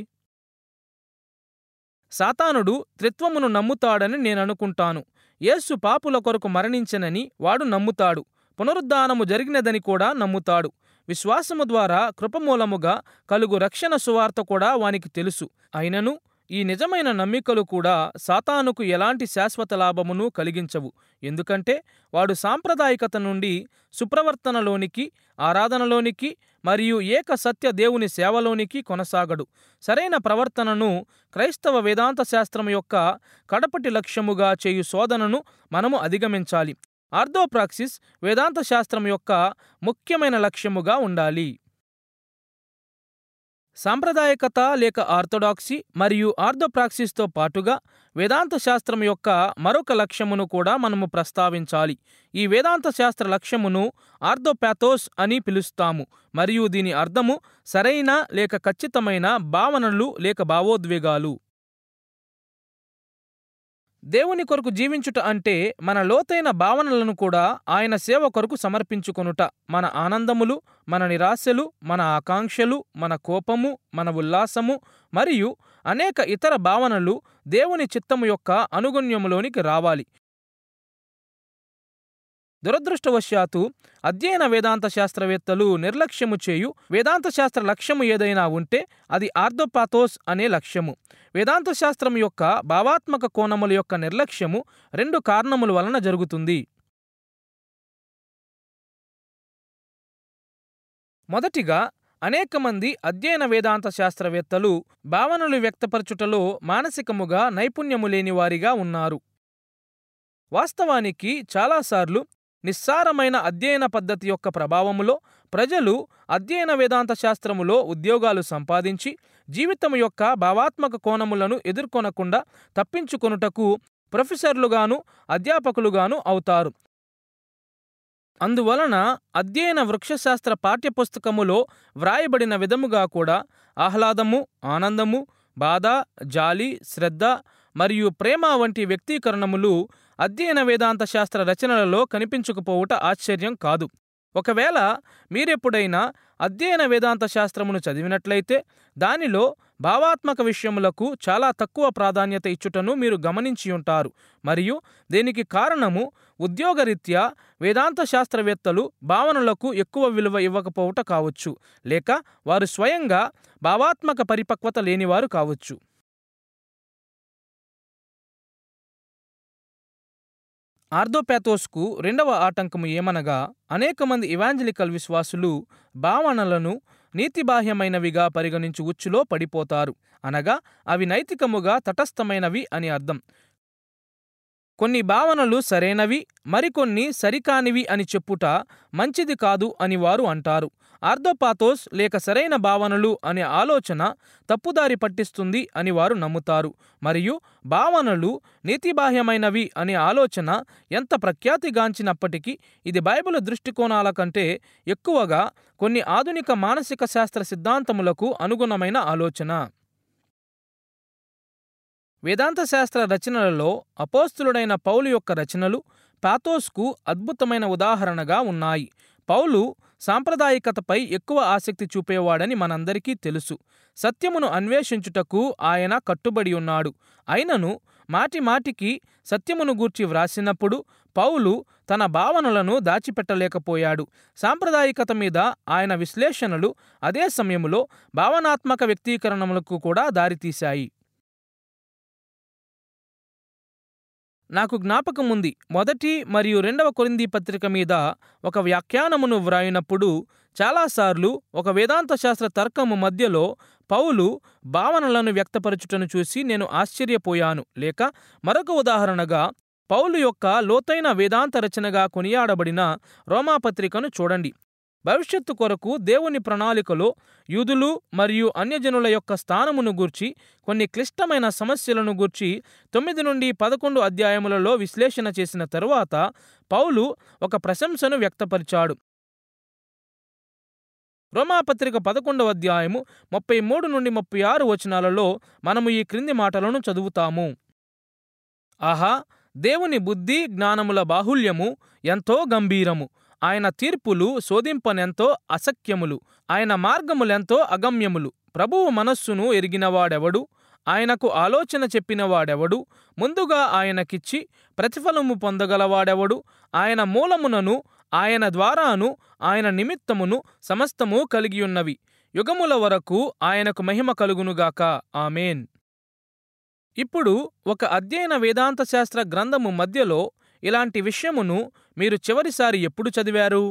సాతానుడు త్రిత్వమును నమ్ముతాడని నేననుకుంటాను యేసు పాపుల కొరకు మరణించెనని వాడు నమ్ముతాడు పునరుద్ధానము జరిగినదని కూడా నమ్ముతాడు విశ్వాసము ద్వారా కృపమూలముగా కలుగు రక్షణ సువార్త కూడా వానికి తెలుసు అయినను ఈ నిజమైన నమ్మికలు కూడా సాతానుకు ఎలాంటి శాశ్వత లాభమును కలిగించవు ఎందుకంటే వాడు సాంప్రదాయికత నుండి సుప్రవర్తనలోనికి ఆరాధనలోనికి మరియు ఏక సత్య దేవుని సేవలోనికి కొనసాగడు సరైన ప్రవర్తనను క్రైస్తవ వేదాంత శాస్త్రం యొక్క కడపటి లక్ష్యముగా చేయు శోధనను మనము అధిగమించాలి ఆర్థోప్రాక్సిస్ వేదాంత శాస్త్రం యొక్క ముఖ్యమైన లక్ష్యముగా ఉండాలి సాంప్రదాయకత లేక ఆర్థోడాక్సీ మరియు ఆర్థోప్రాక్సిస్తో పాటుగా వేదాంత శాస్త్రం యొక్క మరొక లక్ష్యమును కూడా మనము ప్రస్తావించాలి ఈ వేదాంత శాస్త్ర లక్ష్యమును ఆర్థోపాథోస్ అని పిలుస్తాము మరియు దీని అర్థము సరైన లేక ఖచ్చితమైన భావనలు లేక భావోద్వేగాలు దేవుని కొరకు జీవించుట అంటే మన లోతైన భావనలను కూడా ఆయన సేవ కొరకు సమర్పించుకొనుట మన ఆనందములు మన నిరాశలు మన ఆకాంక్షలు మన కోపము మన ఉల్లాసము మరియు అనేక ఇతర భావనలు దేవుని చిత్తము యొక్క అనుగుణ్యములోనికి రావాలి దురదృష్టవశాత్తు అధ్యయన వేదాంత శాస్త్రవేత్తలు నిర్లక్ష్యము చేయు వేదాంత శాస్త్ర లక్ష్యము ఏదైనా ఉంటే అది ఆర్థోపాథోస్ అనే లక్ష్యము వేదాంత శాస్త్రం యొక్క భావాత్మక కోణముల యొక్క నిర్లక్ష్యము రెండు కారణముల వలన జరుగుతుంది మొదటిగా అనేక మంది అధ్యయన వేదాంత శాస్త్రవేత్తలు భావనలు వ్యక్తపరచుటలో మానసికముగా నైపుణ్యము లేని వారిగా ఉన్నారు వాస్తవానికి చాలాసార్లు నిస్సారమైన అధ్యయన పద్ధతి యొక్క ప్రభావములో ప్రజలు అధ్యయన వేదాంత శాస్త్రములో ఉద్యోగాలు సంపాదించి జీవితం యొక్క భావాత్మక కోణములను ఎదుర్కొనకుండా తప్పించుకొనుటకు ప్రొఫెసర్లుగాను అధ్యాపకులుగాను అవుతారు అందువలన అధ్యయన వృక్షశాస్త్ర పాఠ్యపుస్తకములో వ్రాయబడిన విధముగా కూడా ఆహ్లాదము ఆనందము బాధ జాలి శ్రద్ధ మరియు ప్రేమ వంటి వ్యక్తీకరణములు అధ్యయన వేదాంత శాస్త్ర రచనలలో కనిపించకపోవుట ఆశ్చర్యం కాదు ఒకవేళ మీరెప్పుడైనా అధ్యయన వేదాంత శాస్త్రమును చదివినట్లయితే దానిలో భావాత్మక విషయములకు చాలా తక్కువ ప్రాధాన్యత ఇచ్చుటను మీరు గమనించి ఉంటారు మరియు దీనికి కారణము ఉద్యోగరీత్యా వేదాంత శాస్త్రవేత్తలు భావనలకు ఎక్కువ విలువ ఇవ్వకపోవుట కావచ్చు లేక వారు స్వయంగా భావాత్మక పరిపక్వత లేనివారు కావచ్చు ఆర్థోపాథోస్కు రెండవ ఆటంకము ఏమనగా అనేక మంది ఇవాంజలికల్ విశ్వాసులు భావనలను నీతిబాహ్యమైనవిగా పరిగణించు ఉచ్చులో పడిపోతారు అనగా అవి నైతికముగా తటస్థమైనవి అని అర్థం కొన్ని భావనలు సరైనవి మరికొన్ని సరికానివి అని చెప్పుట మంచిది కాదు అని వారు అంటారు ఆర్థోపాథోస్ లేక సరైన భావనలు అనే ఆలోచన తప్పుదారి పట్టిస్తుంది అని వారు నమ్ముతారు మరియు భావనలు నీతిబాహ్యమైనవి అనే ఆలోచన ఎంత ప్రఖ్యాతిగాంచినప్పటికీ ఇది బైబిల్ దృష్టికోణాల కంటే ఎక్కువగా కొన్ని ఆధునిక మానసిక శాస్త్ర సిద్ధాంతములకు అనుగుణమైన ఆలోచన వేదాంత శాస్త్ర రచనలలో అపోస్తులుడైన పౌలు యొక్క రచనలు పాథోస్కు అద్భుతమైన ఉదాహరణగా ఉన్నాయి పౌలు సాంప్రదాయికతపై ఎక్కువ ఆసక్తి చూపేవాడని మనందరికీ తెలుసు సత్యమును అన్వేషించుటకు ఆయన కట్టుబడి ఉన్నాడు అయినను మాటి మాటికి సత్యమును గూర్చి వ్రాసినప్పుడు పౌలు తన భావనలను దాచిపెట్టలేకపోయాడు సాంప్రదాయికత మీద ఆయన విశ్లేషణలు అదే సమయంలో భావనాత్మక వ్యక్తీకరణములకు కూడా దారితీశాయి నాకు జ్ఞాపకం ఉంది మొదటి మరియు రెండవ కొరింది పత్రిక మీద ఒక వ్యాఖ్యానమును వ్రాయినప్పుడు చాలాసార్లు ఒక వేదాంత శాస్త్ర తర్కము మధ్యలో పౌలు భావనలను వ్యక్తపరచుటను చూసి నేను ఆశ్చర్యపోయాను లేక మరొక ఉదాహరణగా పౌలు యొక్క లోతైన వేదాంత రచనగా కొనియాడబడిన రోమాపత్రికను చూడండి భవిష్యత్తు కొరకు దేవుని ప్రణాళికలో యూదులు మరియు అన్యజనుల యొక్క స్థానమును గూర్చి కొన్ని క్లిష్టమైన సమస్యలను గూర్చి తొమ్మిది నుండి పదకొండు అధ్యాయములలో విశ్లేషణ చేసిన తరువాత పౌలు ఒక ప్రశంసను వ్యక్తపరిచాడు రోమాపత్రిక పదకొండవ అధ్యాయము ముప్పై మూడు నుండి ముప్పై ఆరు వచనాలలో మనము ఈ క్రింది మాటలను చదువుతాము ఆహా దేవుని బుద్ధి జ్ఞానముల బాహుల్యము ఎంతో గంభీరము ఆయన తీర్పులు శోధింపనెంతో అసఖ్యములు ఆయన మార్గములెంతో అగమ్యములు ప్రభువు మనస్సును ఎరిగినవాడెవడు ఆయనకు ఆలోచన చెప్పినవాడెవడు ముందుగా ఆయనకిచ్చి ప్రతిఫలము పొందగలవాడెవడు ఆయన మూలమునను ఆయన ద్వారాను ఆయన నిమిత్తమును సమస్తము కలిగియున్నవి యుగముల వరకు ఆయనకు మహిమ కలుగునుగాక ఆమెన్ ఇప్పుడు ఒక అధ్యయన వేదాంత శాస్త్ర గ్రంథము మధ్యలో ఇలాంటి విషయమును మీరు చివరిసారి ఎప్పుడు చదివారు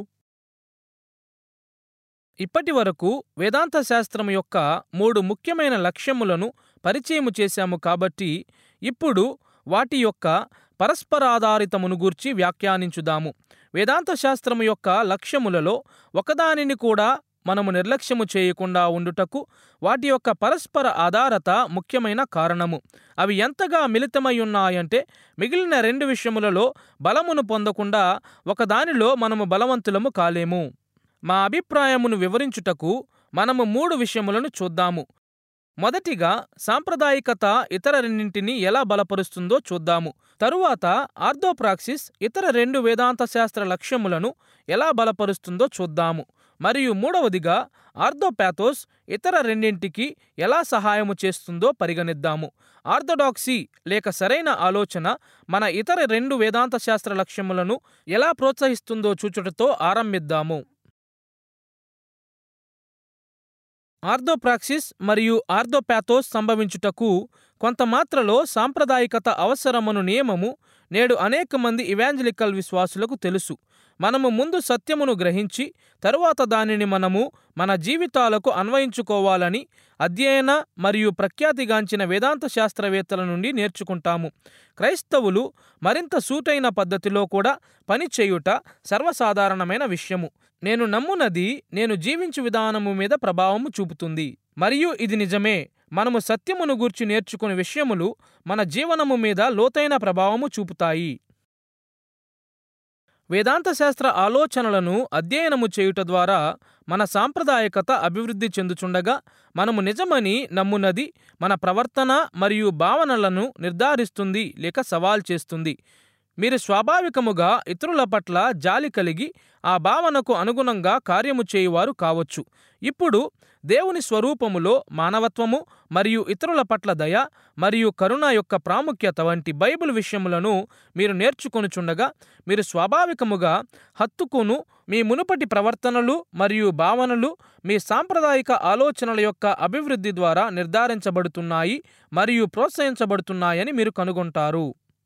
ఇప్పటి వరకు వేదాంత శాస్త్రం యొక్క మూడు ముఖ్యమైన లక్ష్యములను పరిచయము చేశాము కాబట్టి ఇప్పుడు వాటి యొక్క పరస్పరాధారితమును గూర్చి వ్యాఖ్యానించుదాము వేదాంత శాస్త్రము యొక్క లక్ష్యములలో ఒకదానిని కూడా మనము నిర్లక్ష్యము చేయకుండా ఉండుటకు వాటి యొక్క పరస్పర ఆధారత ముఖ్యమైన కారణము అవి ఎంతగా మిళితమై ఉన్నాయంటే మిగిలిన రెండు విషయములలో బలమును పొందకుండా ఒకదానిలో మనము బలవంతులము కాలేము మా అభిప్రాయమును వివరించుటకు మనము మూడు విషయములను చూద్దాము మొదటిగా సాంప్రదాయికత ఇతర రెండింటిని ఎలా బలపరుస్తుందో చూద్దాము తరువాత ఆర్థోప్రాక్సిస్ ఇతర రెండు వేదాంత శాస్త్ర లక్ష్యములను ఎలా బలపరుస్తుందో చూద్దాము మరియు మూడవదిగా ఆర్థోపాథోస్ ఇతర రెండింటికి ఎలా సహాయము చేస్తుందో పరిగణిద్దాము ఆర్థోడాక్సీ లేక సరైన ఆలోచన మన ఇతర రెండు వేదాంత శాస్త్ర లక్ష్యములను ఎలా ప్రోత్సహిస్తుందో చూచుటతో ఆరంభిద్దాము ఆర్థోప్రాక్సిస్ మరియు ఆర్థోపాథోస్ సంభవించుటకు కొంత మాత్రలో సాంప్రదాయికత అవసరమను నియమము నేడు అనేక మంది ఇవాంజలికల్ విశ్వాసులకు తెలుసు మనము ముందు సత్యమును గ్రహించి తరువాత దానిని మనము మన జీవితాలకు అన్వయించుకోవాలని అధ్యయన మరియు ప్రఖ్యాతిగాంచిన వేదాంత శాస్త్రవేత్తల నుండి నేర్చుకుంటాము క్రైస్తవులు మరింత సూటైన పద్ధతిలో కూడా పని చేయుట సర్వసాధారణమైన విషయము నేను నమ్మునది నేను జీవించు విధానము మీద ప్రభావము చూపుతుంది మరియు ఇది నిజమే మనము సత్యమును గూర్చి నేర్చుకునే విషయములు మన జీవనము మీద లోతైన ప్రభావము చూపుతాయి వేదాంత శాస్త్ర ఆలోచనలను అధ్యయనము చేయుట ద్వారా మన సాంప్రదాయకత అభివృద్ధి చెందుచుండగా మనము నిజమని నమ్మునది మన ప్రవర్తన మరియు భావనలను నిర్ధారిస్తుంది లేక సవాల్ చేస్తుంది మీరు స్వాభావికముగా ఇతరుల పట్ల జాలి కలిగి ఆ భావనకు అనుగుణంగా కార్యము చేయువారు కావచ్చు ఇప్పుడు దేవుని స్వరూపములో మానవత్వము మరియు ఇతరుల పట్ల దయ మరియు కరుణ యొక్క ప్రాముఖ్యత వంటి బైబిల్ విషయములను మీరు నేర్చుకొనుచుండగా మీరు స్వాభావికముగా హత్తుకును మీ మునుపటి ప్రవర్తనలు మరియు భావనలు మీ సాంప్రదాయిక ఆలోచనల యొక్క అభివృద్ధి ద్వారా నిర్ధారించబడుతున్నాయి మరియు ప్రోత్సహించబడుతున్నాయని మీరు కనుగొంటారు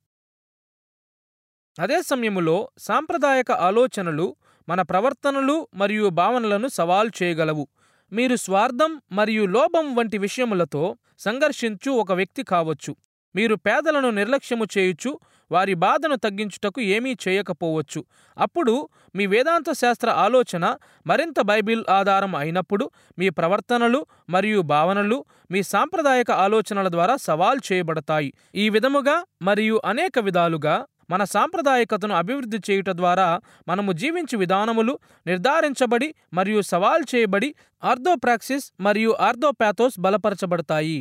అదే సమయములో సాంప్రదాయక ఆలోచనలు మన ప్రవర్తనలు మరియు భావనలను సవాల్ చేయగలవు మీరు స్వార్థం మరియు లోభం వంటి విషయములతో సంఘర్షించు ఒక వ్యక్తి కావచ్చు మీరు పేదలను నిర్లక్ష్యము చేయుచు వారి బాధను తగ్గించుటకు ఏమీ చేయకపోవచ్చు అప్పుడు మీ వేదాంత శాస్త్ర ఆలోచన మరింత బైబిల్ ఆధారం అయినప్పుడు మీ ప్రవర్తనలు మరియు భావనలు మీ సాంప్రదాయక ఆలోచనల ద్వారా సవాల్ చేయబడతాయి ఈ విధముగా మరియు అనేక విధాలుగా మన సాంప్రదాయకతను అభివృద్ధి చేయుట ద్వారా మనము జీవించు విధానములు నిర్ధారించబడి మరియు సవాల్ చేయబడి ఆర్థోప్రాక్సిస్ మరియు ఆర్థోపాథోస్ బలపరచబడతాయి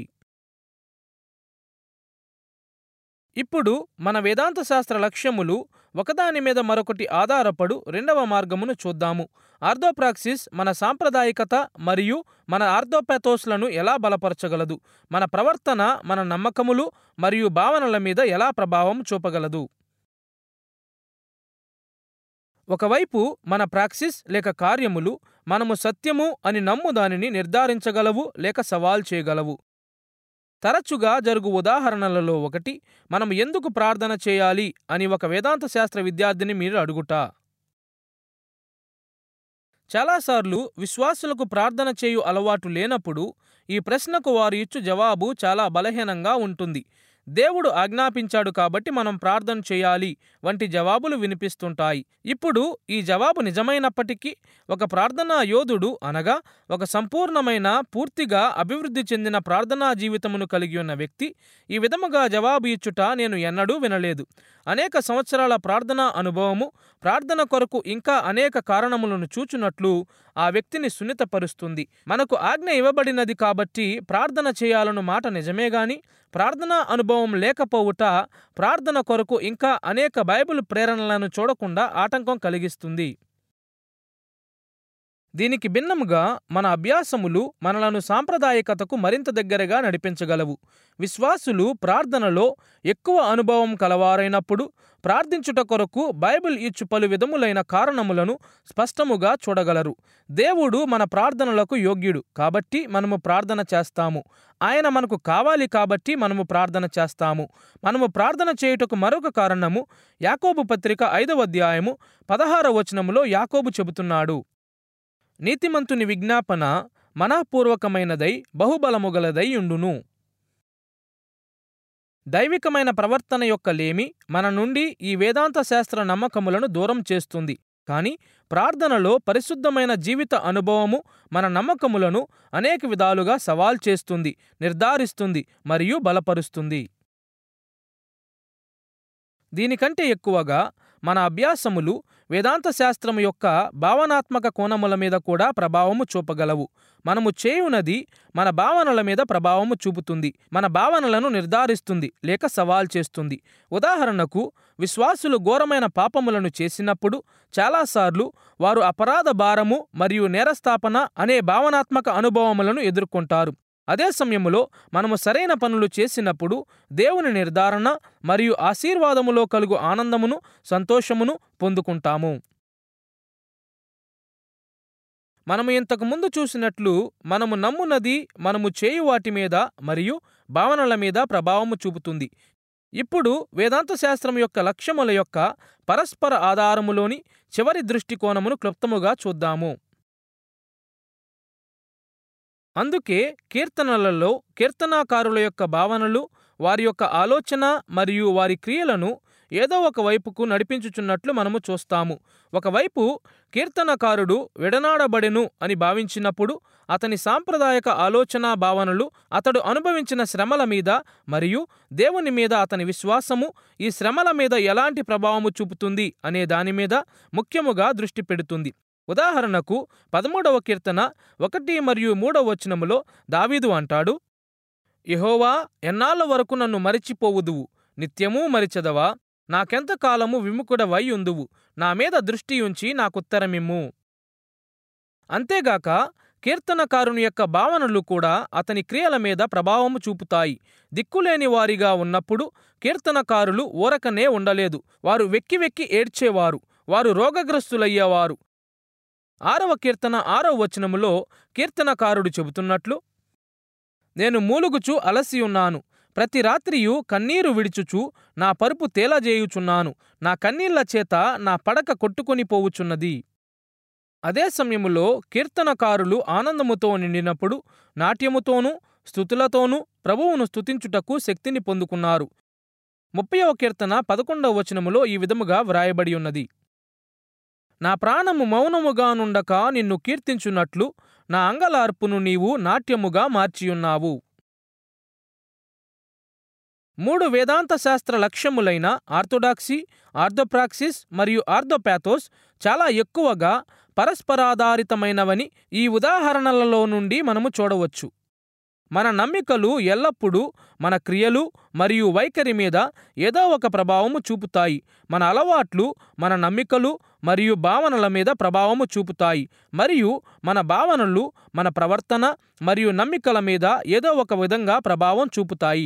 ఇప్పుడు మన వేదాంత శాస్త్ర లక్ష్యములు ఒకదాని మీద మరొకటి ఆధారపడు రెండవ మార్గమును చూద్దాము ఆర్థోప్రాక్సిస్ మన సాంప్రదాయకత మరియు మన ఆర్థోపాథోస్లను ఎలా బలపరచగలదు మన ప్రవర్తన మన నమ్మకములు మరియు భావనల మీద ఎలా ప్రభావం చూపగలదు ఒకవైపు మన ప్రాక్సిస్ లేక కార్యములు మనము సత్యము అని నమ్ము దానిని నిర్ధారించగలవు లేక సవాల్ చేయగలవు తరచుగా జరుగు ఉదాహరణలలో ఒకటి మనం ఎందుకు ప్రార్థన చేయాలి అని ఒక వేదాంత శాస్త్ర విద్యార్థిని మీరు అడుగుట చాలాసార్లు విశ్వాసులకు ప్రార్థన చేయు అలవాటు లేనప్పుడు ఈ ప్రశ్నకు వారు ఇచ్చు జవాబు చాలా బలహీనంగా ఉంటుంది దేవుడు ఆజ్ఞాపించాడు కాబట్టి మనం ప్రార్థన చేయాలి వంటి జవాబులు వినిపిస్తుంటాయి ఇప్పుడు ఈ జవాబు నిజమైనప్పటికీ ఒక ప్రార్థనా యోధుడు అనగా ఒక సంపూర్ణమైన పూర్తిగా అభివృద్ధి చెందిన ప్రార్థనా జీవితమును కలిగి ఉన్న వ్యక్తి ఈ విధముగా జవాబు ఇచ్చుట నేను ఎన్నడూ వినలేదు అనేక సంవత్సరాల ప్రార్థనా అనుభవము ప్రార్థన కొరకు ఇంకా అనేక కారణములను చూచునట్లు ఆ వ్యక్తిని సున్నితపరుస్తుంది మనకు ఆజ్ఞ ఇవ్వబడినది కాబట్టి ప్రార్థన చేయాలను మాట నిజమే గాని ప్రార్థనా అనుభవం లేకపోవుట ప్రార్థన కొరకు ఇంకా అనేక బైబిల్ ప్రేరణలను చూడకుండా ఆటంకం కలిగిస్తుంది దీనికి భిన్నముగా మన అభ్యాసములు మనలను సాంప్రదాయకతకు మరింత దగ్గరగా నడిపించగలవు విశ్వాసులు ప్రార్థనలో ఎక్కువ అనుభవం కలవారైనప్పుడు ప్రార్థించుట కొరకు బైబిల్ ఇచ్చు పలు విధములైన కారణములను స్పష్టముగా చూడగలరు దేవుడు మన ప్రార్థనలకు యోగ్యుడు కాబట్టి మనము ప్రార్థన చేస్తాము ఆయన మనకు కావాలి కాబట్టి మనము ప్రార్థన చేస్తాము మనము ప్రార్థన చేయుటకు మరొక కారణము యాకోబు పత్రిక ఐదవ అధ్యాయము పదహార వచనములో యాకోబు చెబుతున్నాడు నీతిమంతుని విజ్ఞాపన మనఃపూర్వకమైనదై బహుబలముగలదై ఉండును దైవికమైన ప్రవర్తన యొక్క లేమి మన నుండి ఈ వేదాంత శాస్త్ర నమ్మకములను దూరం చేస్తుంది కానీ ప్రార్థనలో పరిశుద్ధమైన జీవిత అనుభవము మన నమ్మకములను అనేక విధాలుగా సవాల్ చేస్తుంది నిర్ధారిస్తుంది మరియు బలపరుస్తుంది దీనికంటే ఎక్కువగా మన అభ్యాసములు వేదాంత శాస్త్రము యొక్క భావనాత్మక కోణముల మీద కూడా ప్రభావము చూపగలవు మనము చేయునది మన భావనల మీద ప్రభావము చూపుతుంది మన భావనలను నిర్ధారిస్తుంది లేక సవాల్ చేస్తుంది ఉదాహరణకు విశ్వాసులు ఘోరమైన పాపములను చేసినప్పుడు చాలాసార్లు వారు అపరాధ భారము మరియు నేరస్థాపన అనే భావనాత్మక అనుభవములను ఎదుర్కొంటారు అదే సమయంలో మనము సరైన పనులు చేసినప్పుడు దేవుని నిర్ధారణ మరియు ఆశీర్వాదములో కలుగు ఆనందమును సంతోషమును పొందుకుంటాము మనము ఇంతకు ముందు చూసినట్లు మనము నమ్మునది మనము చేయు వాటి మీద మరియు భావనల మీద ప్రభావము చూపుతుంది ఇప్పుడు వేదాంత శాస్త్రం యొక్క లక్ష్యముల యొక్క పరస్పర ఆధారములోని చివరి దృష్టికోణమును క్లుప్తముగా చూద్దాము అందుకే కీర్తనలలో కీర్తనాకారుల యొక్క భావనలు వారి యొక్క ఆలోచన మరియు వారి క్రియలను ఏదో ఒక వైపుకు నడిపించుచున్నట్లు మనము చూస్తాము ఒకవైపు కీర్తనకారుడు విడనాడబడెను అని భావించినప్పుడు అతని సాంప్రదాయక ఆలోచన భావనలు అతడు అనుభవించిన శ్రమల మీద మరియు దేవుని మీద అతని విశ్వాసము ఈ శ్రమల మీద ఎలాంటి ప్రభావము చూపుతుంది అనే దాని మీద ముఖ్యముగా దృష్టి పెడుతుంది ఉదాహరణకు పదమూడవ కీర్తన ఒకటి మరియు మూడవ వచనములో దావీదు అంటాడు యహోవా ఎన్నాళ్ళ వరకు నన్ను మరిచిపోవుదువు నిత్యమూ మరిచెదవా నాకెంత కాలము విముకుడవై ఉందువు నా మీద దృష్టి ఉంచి నాకుత్తరమిమ్ము అంతేగాక కీర్తనకారుని యొక్క భావనలు కూడా అతని క్రియల మీద ప్రభావము చూపుతాయి దిక్కులేని వారిగా ఉన్నప్పుడు కీర్తనకారులు ఊరకనే ఉండలేదు వారు వెక్కి వెక్కి ఏడ్చేవారు వారు రోగగ్రస్తులయ్యేవారు ఆరవ కీర్తన ఆరవ వచనములో కీర్తనకారుడు చెబుతున్నట్లు నేను మూలుగుచు అలసి ఉన్నాను ప్రతి రాత్రియు కన్నీరు విడిచుచు నా పరుపు తేలజేయుచున్నాను నా కన్నీళ్ల చేత నా పడక కొట్టుకొని పోవుచున్నది అదే సమయములో కీర్తనకారులు ఆనందముతో నిండినప్పుడు నాట్యముతోనూ స్థుతులతోనూ ప్రభువును స్తుతించుటకు శక్తిని పొందుకున్నారు ముప్పైవ కీర్తన పదకొండవ వచనములో ఈ విధముగా వ్రాయబడి ఉన్నది నా ప్రాణము మౌనముగా నుండక నిన్ను కీర్తించున్నట్లు నా అంగలార్పును నీవు నాట్యముగా మార్చియున్నావు మూడు వేదాంత శాస్త్ర లక్ష్యములైన ఆర్థోడాక్సీ ఆర్థోప్రాక్సిస్ మరియు ఆర్థోపాథోస్ చాలా ఎక్కువగా పరస్పరాధారితమైనవని ఈ ఉదాహరణలలో నుండి మనము చూడవచ్చు మన నమ్మికలు ఎల్లప్పుడూ మన క్రియలు మరియు వైఖరి మీద ఏదో ఒక ప్రభావము చూపుతాయి మన అలవాట్లు మన నమ్మికలు మరియు భావనల మీద ప్రభావము చూపుతాయి మరియు మన భావనలు మన ప్రవర్తన మరియు నమ్మికల మీద ఏదో ఒక విధంగా ప్రభావం చూపుతాయి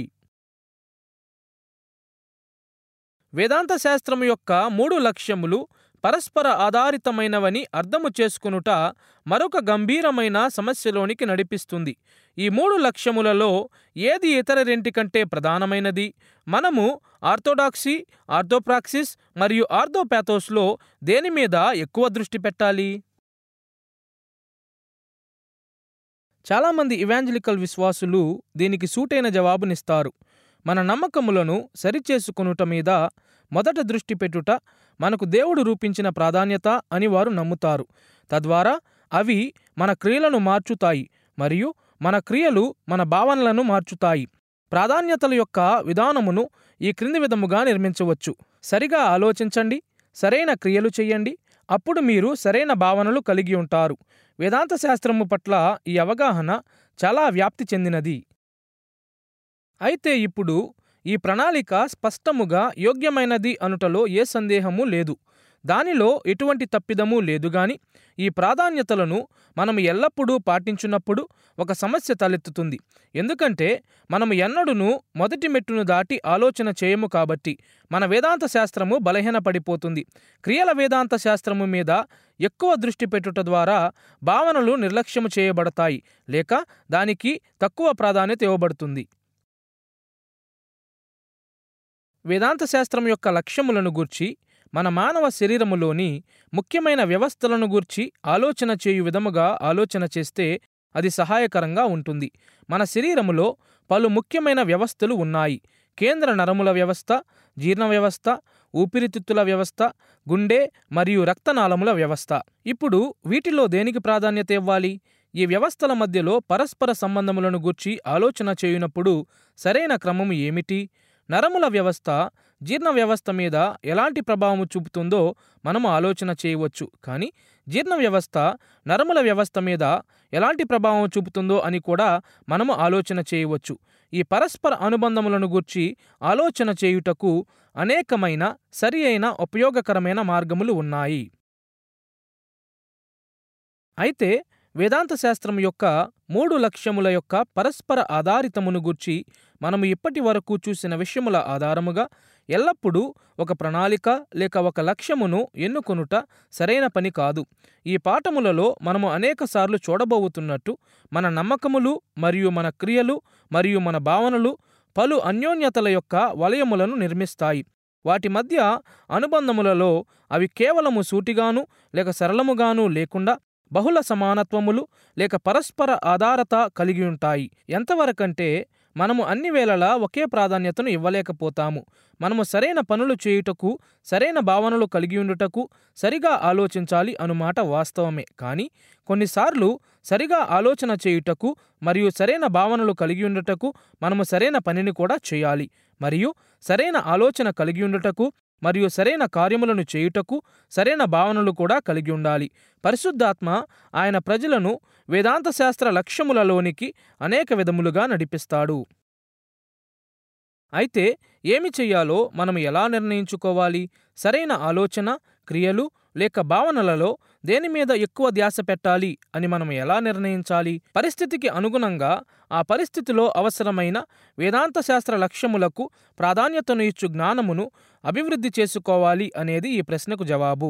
వేదాంత శాస్త్రం యొక్క మూడు లక్ష్యములు పరస్పర ఆధారితమైనవని అర్థము చేసుకునుట మరొక గంభీరమైన సమస్యలోనికి నడిపిస్తుంది ఈ మూడు లక్ష్యములలో ఏది ఇతర రెంటి కంటే ప్రధానమైనది మనము ఆర్థోడాక్సీ ఆర్థోప్రాక్సిస్ మరియు ఆర్థోపాథోస్లో దేని మీద ఎక్కువ దృష్టి పెట్టాలి చాలామంది ఇవాంజలికల్ విశ్వాసులు దీనికి సూటైన జవాబునిస్తారు మన నమ్మకములను సరిచేసుకొనుట మీద మొదట దృష్టి పెట్టుట మనకు దేవుడు రూపించిన ప్రాధాన్యత అని వారు నమ్ముతారు తద్వారా అవి మన క్రియలను మార్చుతాయి మరియు మన క్రియలు మన భావనలను మార్చుతాయి ప్రాధాన్యతల యొక్క విధానమును ఈ క్రింది విధముగా నిర్మించవచ్చు సరిగా ఆలోచించండి సరైన క్రియలు చేయండి అప్పుడు మీరు సరైన భావనలు కలిగి ఉంటారు వేదాంత శాస్త్రము పట్ల ఈ అవగాహన చాలా వ్యాప్తి చెందినది అయితే ఇప్పుడు ఈ ప్రణాళిక స్పష్టముగా యోగ్యమైనది అనుటలో ఏ సందేహము లేదు దానిలో ఎటువంటి తప్పిదము లేదు గాని ఈ ప్రాధాన్యతలను మనం ఎల్లప్పుడూ పాటించున్నప్పుడు ఒక సమస్య తలెత్తుతుంది ఎందుకంటే మనము ఎన్నడూనూ మొదటి మెట్టును దాటి ఆలోచన చేయము కాబట్టి మన వేదాంత శాస్త్రము బలహీనపడిపోతుంది క్రియల వేదాంత శాస్త్రము మీద ఎక్కువ దృష్టి పెట్టుట ద్వారా భావనలు నిర్లక్ష్యము చేయబడతాయి లేక దానికి తక్కువ ప్రాధాన్యత ఇవ్వబడుతుంది వేదాంత శాస్త్రం యొక్క లక్ష్యములను గూర్చి మన మానవ శరీరములోని ముఖ్యమైన వ్యవస్థలను గూర్చి ఆలోచన చేయు విధముగా ఆలోచన చేస్తే అది సహాయకరంగా ఉంటుంది మన శరీరములో పలు ముఖ్యమైన వ్యవస్థలు ఉన్నాయి కేంద్ర నరముల వ్యవస్థ జీర్ణ వ్యవస్థ ఊపిరితిత్తుల వ్యవస్థ గుండె మరియు రక్తనాళముల వ్యవస్థ ఇప్పుడు వీటిలో దేనికి ప్రాధాన్యత ఇవ్వాలి ఈ వ్యవస్థల మధ్యలో పరస్పర సంబంధములను గూర్చి ఆలోచన చేయునప్పుడు సరైన క్రమము ఏమిటి నరముల వ్యవస్థ జీర్ణ వ్యవస్థ మీద ఎలాంటి ప్రభావం చూపుతుందో మనము ఆలోచన చేయవచ్చు కానీ జీర్ణ వ్యవస్థ నరముల వ్యవస్థ మీద ఎలాంటి ప్రభావం చూపుతుందో అని కూడా మనము ఆలోచన చేయవచ్చు ఈ పరస్పర అనుబంధములను గూర్చి ఆలోచన చేయుటకు అనేకమైన సరి అయిన ఉపయోగకరమైన మార్గములు ఉన్నాయి అయితే వేదాంత శాస్త్రం యొక్క మూడు లక్ష్యముల యొక్క పరస్పర ఆధారితమును గూర్చి మనము ఇప్పటి వరకు చూసిన విషయముల ఆధారముగా ఎల్లప్పుడూ ఒక ప్రణాళిక లేక ఒక లక్ష్యమును ఎన్నుకొనుట సరైన పని కాదు ఈ పాఠములలో మనము అనేకసార్లు చూడబోతున్నట్టు మన నమ్మకములు మరియు మన క్రియలు మరియు మన భావనలు పలు అన్యోన్యతల యొక్క వలయములను నిర్మిస్తాయి వాటి మధ్య అనుబంధములలో అవి కేవలము సూటిగాను లేక సరళముగాను లేకుండా బహుళ సమానత్వములు లేక పరస్పర ఆధారత కలిగి ఉంటాయి ఎంతవరకంటే మనము అన్ని వేళలా ఒకే ప్రాధాన్యతను ఇవ్వలేకపోతాము మనము సరైన పనులు చేయుటకు సరైన భావనలు కలిగి ఉండుటకు సరిగా ఆలోచించాలి అనుమాట వాస్తవమే కానీ కొన్నిసార్లు సరిగా ఆలోచన చేయుటకు మరియు సరైన భావనలు కలిగి ఉండుటకు మనము సరైన పనిని కూడా చేయాలి మరియు సరైన ఆలోచన కలిగి ఉండుటకు మరియు సరైన కార్యములను చేయుటకు సరైన భావనలు కూడా కలిగి ఉండాలి పరిశుద్ధాత్మ ఆయన ప్రజలను వేదాంత శాస్త్ర లక్ష్యములలోనికి అనేక విధములుగా నడిపిస్తాడు అయితే ఏమి చెయ్యాలో మనం ఎలా నిర్ణయించుకోవాలి సరైన ఆలోచన క్రియలు లేక భావనలలో దేని మీద ఎక్కువ ధ్యాస పెట్టాలి అని మనం ఎలా నిర్ణయించాలి పరిస్థితికి అనుగుణంగా ఆ పరిస్థితిలో అవసరమైన వేదాంత శాస్త్ర లక్ష్యములకు ప్రాధాన్యతను ఇచ్చు జ్ఞానమును అభివృద్ధి చేసుకోవాలి అనేది ఈ ప్రశ్నకు జవాబు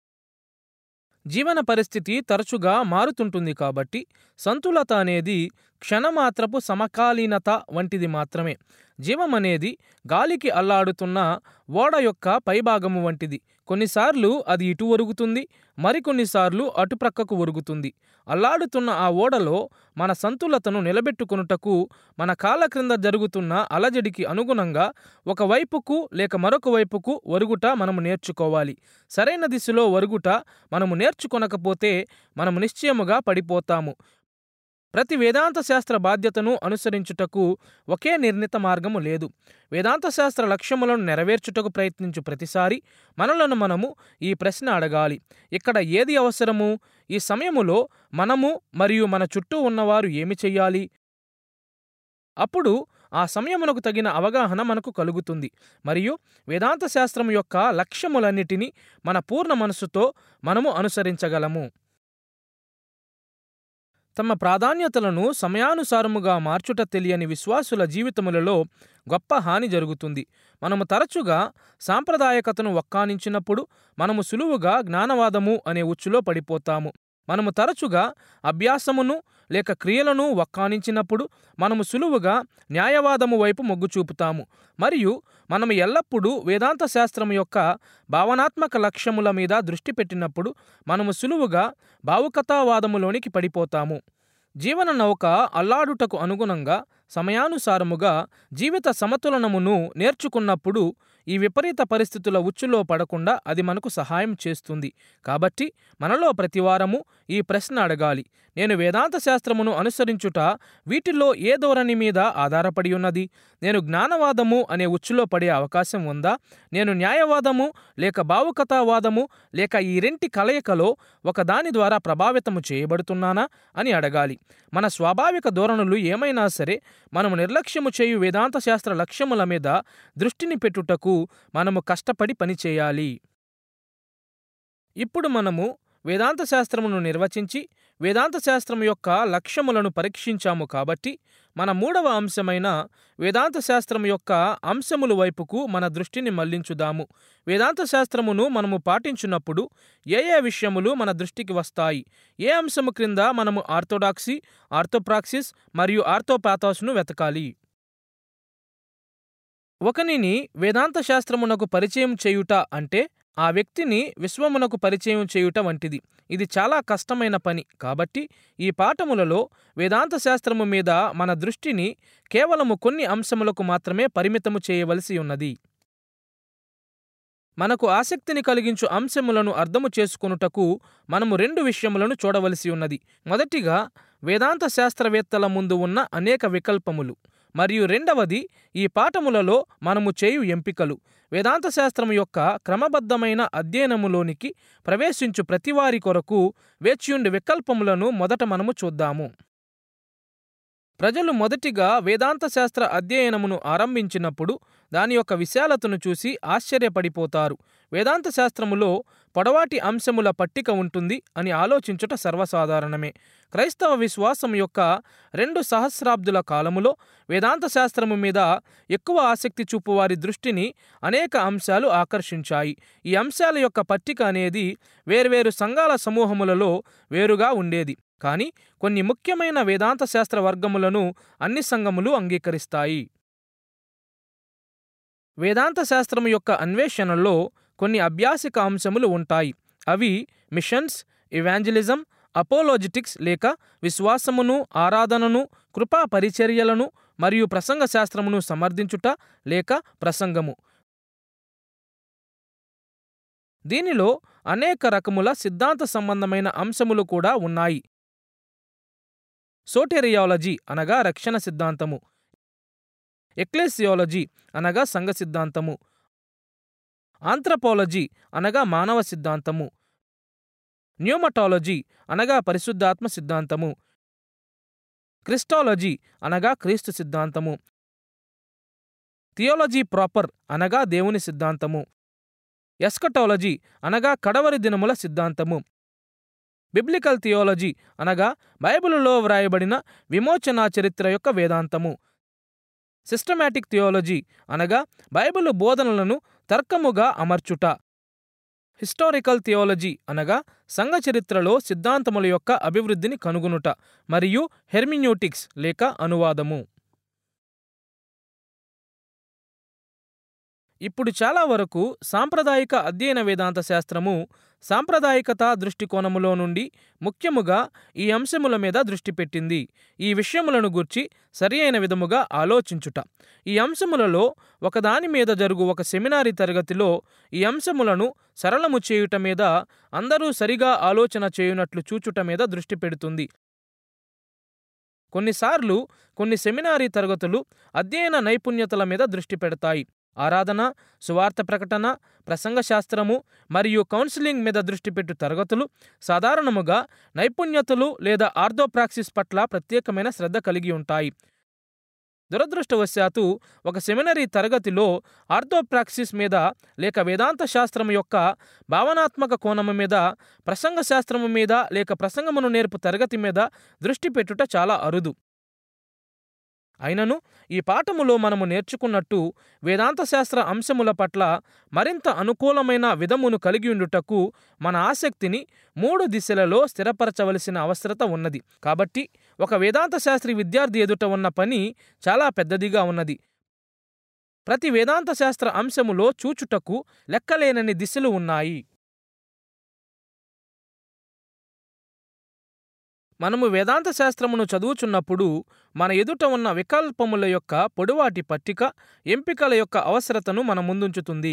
జీవన పరిస్థితి తరచుగా మారుతుంటుంది కాబట్టి సంతులత అనేది క్షణమాత్రపు సమకాలీనత వంటిది మాత్రమే జీవం అనేది గాలికి అల్లాడుతున్న ఓడ యొక్క పైభాగము వంటిది కొన్నిసార్లు అది ఇటు ఒరుగుతుంది మరికొన్నిసార్లు అటుప్రక్కకు ఒరుగుతుంది అల్లాడుతున్న ఆ ఓడలో మన సంతులతను నిలబెట్టుకొనుటకు మన కాళ్ళ క్రింద జరుగుతున్న అలజడికి అనుగుణంగా ఒక వైపుకు లేక మరొక వైపుకు ఒరుగుట మనము నేర్చుకోవాలి సరైన దిశలో ఒరుగుట మనము నేర్చుకొనకపోతే మనము నిశ్చయముగా పడిపోతాము ప్రతి వేదాంత శాస్త్ర బాధ్యతను అనుసరించుటకు ఒకే నిర్ణీత మార్గము లేదు వేదాంత శాస్త్ర లక్ష్యములను నెరవేర్చుటకు ప్రయత్నించు ప్రతిసారి మనలను మనము ఈ ప్రశ్న అడగాలి ఇక్కడ ఏది అవసరము ఈ సమయములో మనము మరియు మన చుట్టూ ఉన్నవారు ఏమి చెయ్యాలి అప్పుడు ఆ సమయమునకు తగిన అవగాహన మనకు కలుగుతుంది మరియు వేదాంత శాస్త్రం యొక్క లక్ష్యములన్నిటినీ మన పూర్ణ మనస్సుతో మనము అనుసరించగలము తమ ప్రాధాన్యతలను సమయానుసారముగా మార్చుట తెలియని విశ్వాసుల జీవితములలో గొప్ప హాని జరుగుతుంది మనము తరచుగా సాంప్రదాయకతను వక్కానించినప్పుడు మనము సులువుగా జ్ఞానవాదము అనే ఉచ్చులో పడిపోతాము మనము తరచుగా అభ్యాసమును లేక క్రియలను వక్కానించినప్పుడు మనము సులువుగా న్యాయవాదము వైపు మొగ్గు చూపుతాము మరియు మనము ఎల్లప్పుడూ వేదాంత శాస్త్రం యొక్క భావనాత్మక లక్ష్యముల మీద దృష్టి పెట్టినప్పుడు మనము సులువుగా భావుకతావాదములోనికి పడిపోతాము జీవన నౌక అల్లాడుటకు అనుగుణంగా సమయానుసారముగా జీవిత సమతులనమును నేర్చుకున్నప్పుడు ఈ విపరీత పరిస్థితుల ఉచ్చులో పడకుండా అది మనకు సహాయం చేస్తుంది కాబట్టి మనలో ప్రతివారము ఈ ప్రశ్న అడగాలి నేను వేదాంత శాస్త్రమును అనుసరించుట వీటిల్లో ఏ ధోరణి మీద ఆధారపడి ఉన్నది నేను జ్ఞానవాదము అనే ఉచ్చులో పడే అవకాశం ఉందా నేను న్యాయవాదము లేక భావుకతావాదము లేక ఈ రెంటి కలయికలో ఒకదాని ద్వారా ప్రభావితము చేయబడుతున్నానా అని అడగాలి మన స్వాభావిక ధోరణులు ఏమైనా సరే మనము నిర్లక్ష్యము చేయు వేదాంత శాస్త్ర లక్ష్యముల మీద దృష్టిని పెట్టుటకు మనము కష్టపడి పనిచేయాలి ఇప్పుడు మనము వేదాంత శాస్త్రమును నిర్వచించి వేదాంత శాస్త్రం యొక్క లక్ష్యములను పరీక్షించాము కాబట్టి మన మూడవ అంశమైన వేదాంత శాస్త్రం యొక్క అంశముల వైపుకు మన దృష్టిని మళ్లించుదాము వేదాంత శాస్త్రమును మనము పాటించున్నప్పుడు ఏ ఏ విషయములు మన దృష్టికి వస్తాయి ఏ అంశము క్రింద మనము ఆర్థోడాక్సీ ఆర్థోప్రాక్సిస్ మరియు ఆర్థోపాథాస్ను వెతకాలి ఒకనిని వేదాంత శాస్త్రమునకు పరిచయం చేయుట అంటే ఆ వ్యక్తిని విశ్వమునకు పరిచయం చేయుట వంటిది ఇది చాలా కష్టమైన పని కాబట్టి ఈ పాఠములలో వేదాంత శాస్త్రము మీద మన దృష్టిని కేవలము కొన్ని అంశములకు మాత్రమే పరిమితము చేయవలసి ఉన్నది మనకు ఆసక్తిని కలిగించు అంశములను అర్థము చేసుకొనుటకు మనము రెండు విషయములను చూడవలసి ఉన్నది మొదటిగా వేదాంత శాస్త్రవేత్తల ముందు ఉన్న అనేక వికల్పములు మరియు రెండవది ఈ పాఠములలో మనము చేయు ఎంపికలు వేదాంత శాస్త్రము యొక్క క్రమబద్ధమైన అధ్యయనములోనికి ప్రవేశించు ప్రతివారి కొరకు వేచియుండి వికల్పములను మొదట మనము చూద్దాము ప్రజలు మొదటిగా వేదాంత శాస్త్ర అధ్యయనమును ఆరంభించినప్పుడు దాని యొక్క విశాలతను చూసి ఆశ్చర్యపడిపోతారు వేదాంత శాస్త్రములో పొడవాటి అంశముల పట్టిక ఉంటుంది అని ఆలోచించుట సర్వసాధారణమే క్రైస్తవ విశ్వాసం యొక్క రెండు సహస్రాబ్దుల కాలములో వేదాంత శాస్త్రము మీద ఎక్కువ ఆసక్తి చూపు వారి దృష్టిని అనేక అంశాలు ఆకర్షించాయి ఈ అంశాల యొక్క పట్టిక అనేది వేర్వేరు సంఘాల సమూహములలో వేరుగా ఉండేది కానీ కొన్ని ముఖ్యమైన వేదాంత శాస్త్ర వర్గములను అన్ని సంఘములు అంగీకరిస్తాయి వేదాంత శాస్త్రం యొక్క అన్వేషణలో కొన్ని అభ్యాసిక అంశములు ఉంటాయి అవి మిషన్స్ ఇవాంజలిజం అపోలోజిటిక్స్ లేక విశ్వాసమును ఆరాధనను కృపా పరిచర్యలను మరియు ప్రసంగ శాస్త్రమును సమర్థించుట లేక ప్రసంగము దీనిలో అనేక రకముల సిద్ధాంత సంబంధమైన అంశములు కూడా ఉన్నాయి సోటెరియాలజీ అనగా రక్షణ సిద్ధాంతము ఎక్లేసియాలజీ అనగా సంఘ సిద్ధాంతము ఆంథ్రపాలజీ అనగా మానవ సిద్ధాంతము న్యూమటాలజీ అనగా పరిశుద్ధాత్మ సిద్ధాంతము క్రిస్టాలజీ అనగా క్రీస్తు సిద్ధాంతము థియాలజీ ప్రాపర్ అనగా దేవుని సిద్ధాంతము ఎస్కటాలజీ అనగా కడవరి దినముల సిద్ధాంతము బిబ్లికల్ థియాలజీ అనగా బైబిలులో వ్రాయబడిన విమోచనా చరిత్ర యొక్క వేదాంతము సిస్టమాటిక్ థియాలజీ అనగా బైబిలు బోధనలను తర్కముగా అమర్చుట హిస్టారికల్ థియాలజీ అనగా సంఘ చరిత్రలో సిద్ధాంతముల యొక్క అభివృద్ధిని కనుగొనుట మరియు హెర్మిన్యూటిక్స్ లేక అనువాదము ఇప్పుడు చాలా వరకు సాంప్రదాయిక అధ్యయన వేదాంత శాస్త్రము సాంప్రదాయికత దృష్టికోణములో నుండి ముఖ్యముగా ఈ అంశముల మీద దృష్టి పెట్టింది ఈ విషయములను గూర్చి సరియైన విధముగా ఆలోచించుట ఈ అంశములలో ఒకదాని మీద జరుగు ఒక సెమినారీ తరగతిలో ఈ అంశములను సరళము చేయుట మీద అందరూ సరిగా ఆలోచన చేయునట్లు చూచుట మీద దృష్టి పెడుతుంది కొన్నిసార్లు కొన్ని సెమినారీ తరగతులు అధ్యయన నైపుణ్యతల మీద దృష్టి పెడతాయి ఆరాధన సువార్త ప్రకటన ప్రసంగ శాస్త్రము మరియు కౌన్సిలింగ్ మీద దృష్టి పెట్టు తరగతులు సాధారణముగా నైపుణ్యతలు లేదా ఆర్థోప్రాక్సిస్ పట్ల ప్రత్యేకమైన శ్రద్ధ కలిగి ఉంటాయి దురదృష్టవశాత్తు ఒక సెమినరీ తరగతిలో ఆర్థోప్రాక్సిస్ మీద లేక వేదాంత శాస్త్రము యొక్క భావనాత్మక కోణము మీద ప్రసంగ శాస్త్రము మీద లేక ప్రసంగమును నేర్పు తరగతి మీద దృష్టి పెట్టుట చాలా అరుదు అయినను ఈ పాఠములో మనము నేర్చుకున్నట్టు వేదాంత శాస్త్ర అంశముల పట్ల మరింత అనుకూలమైన విధమును కలిగి ఉండుటకు మన ఆసక్తిని మూడు దిశలలో స్థిరపరచవలసిన అవసరత ఉన్నది కాబట్టి ఒక వేదాంత శాస్త్రి విద్యార్థి ఎదుట ఉన్న పని చాలా పెద్దదిగా ఉన్నది ప్రతి వేదాంత శాస్త్ర అంశములో చూచుటకు లెక్కలేనని దిశలు ఉన్నాయి మనము వేదాంత శాస్త్రమును చదువుచున్నప్పుడు మన ఎదుట ఉన్న వికల్పముల యొక్క పొడువాటి పట్టిక ఎంపికల యొక్క అవసరతను మన ముందుంచుతుంది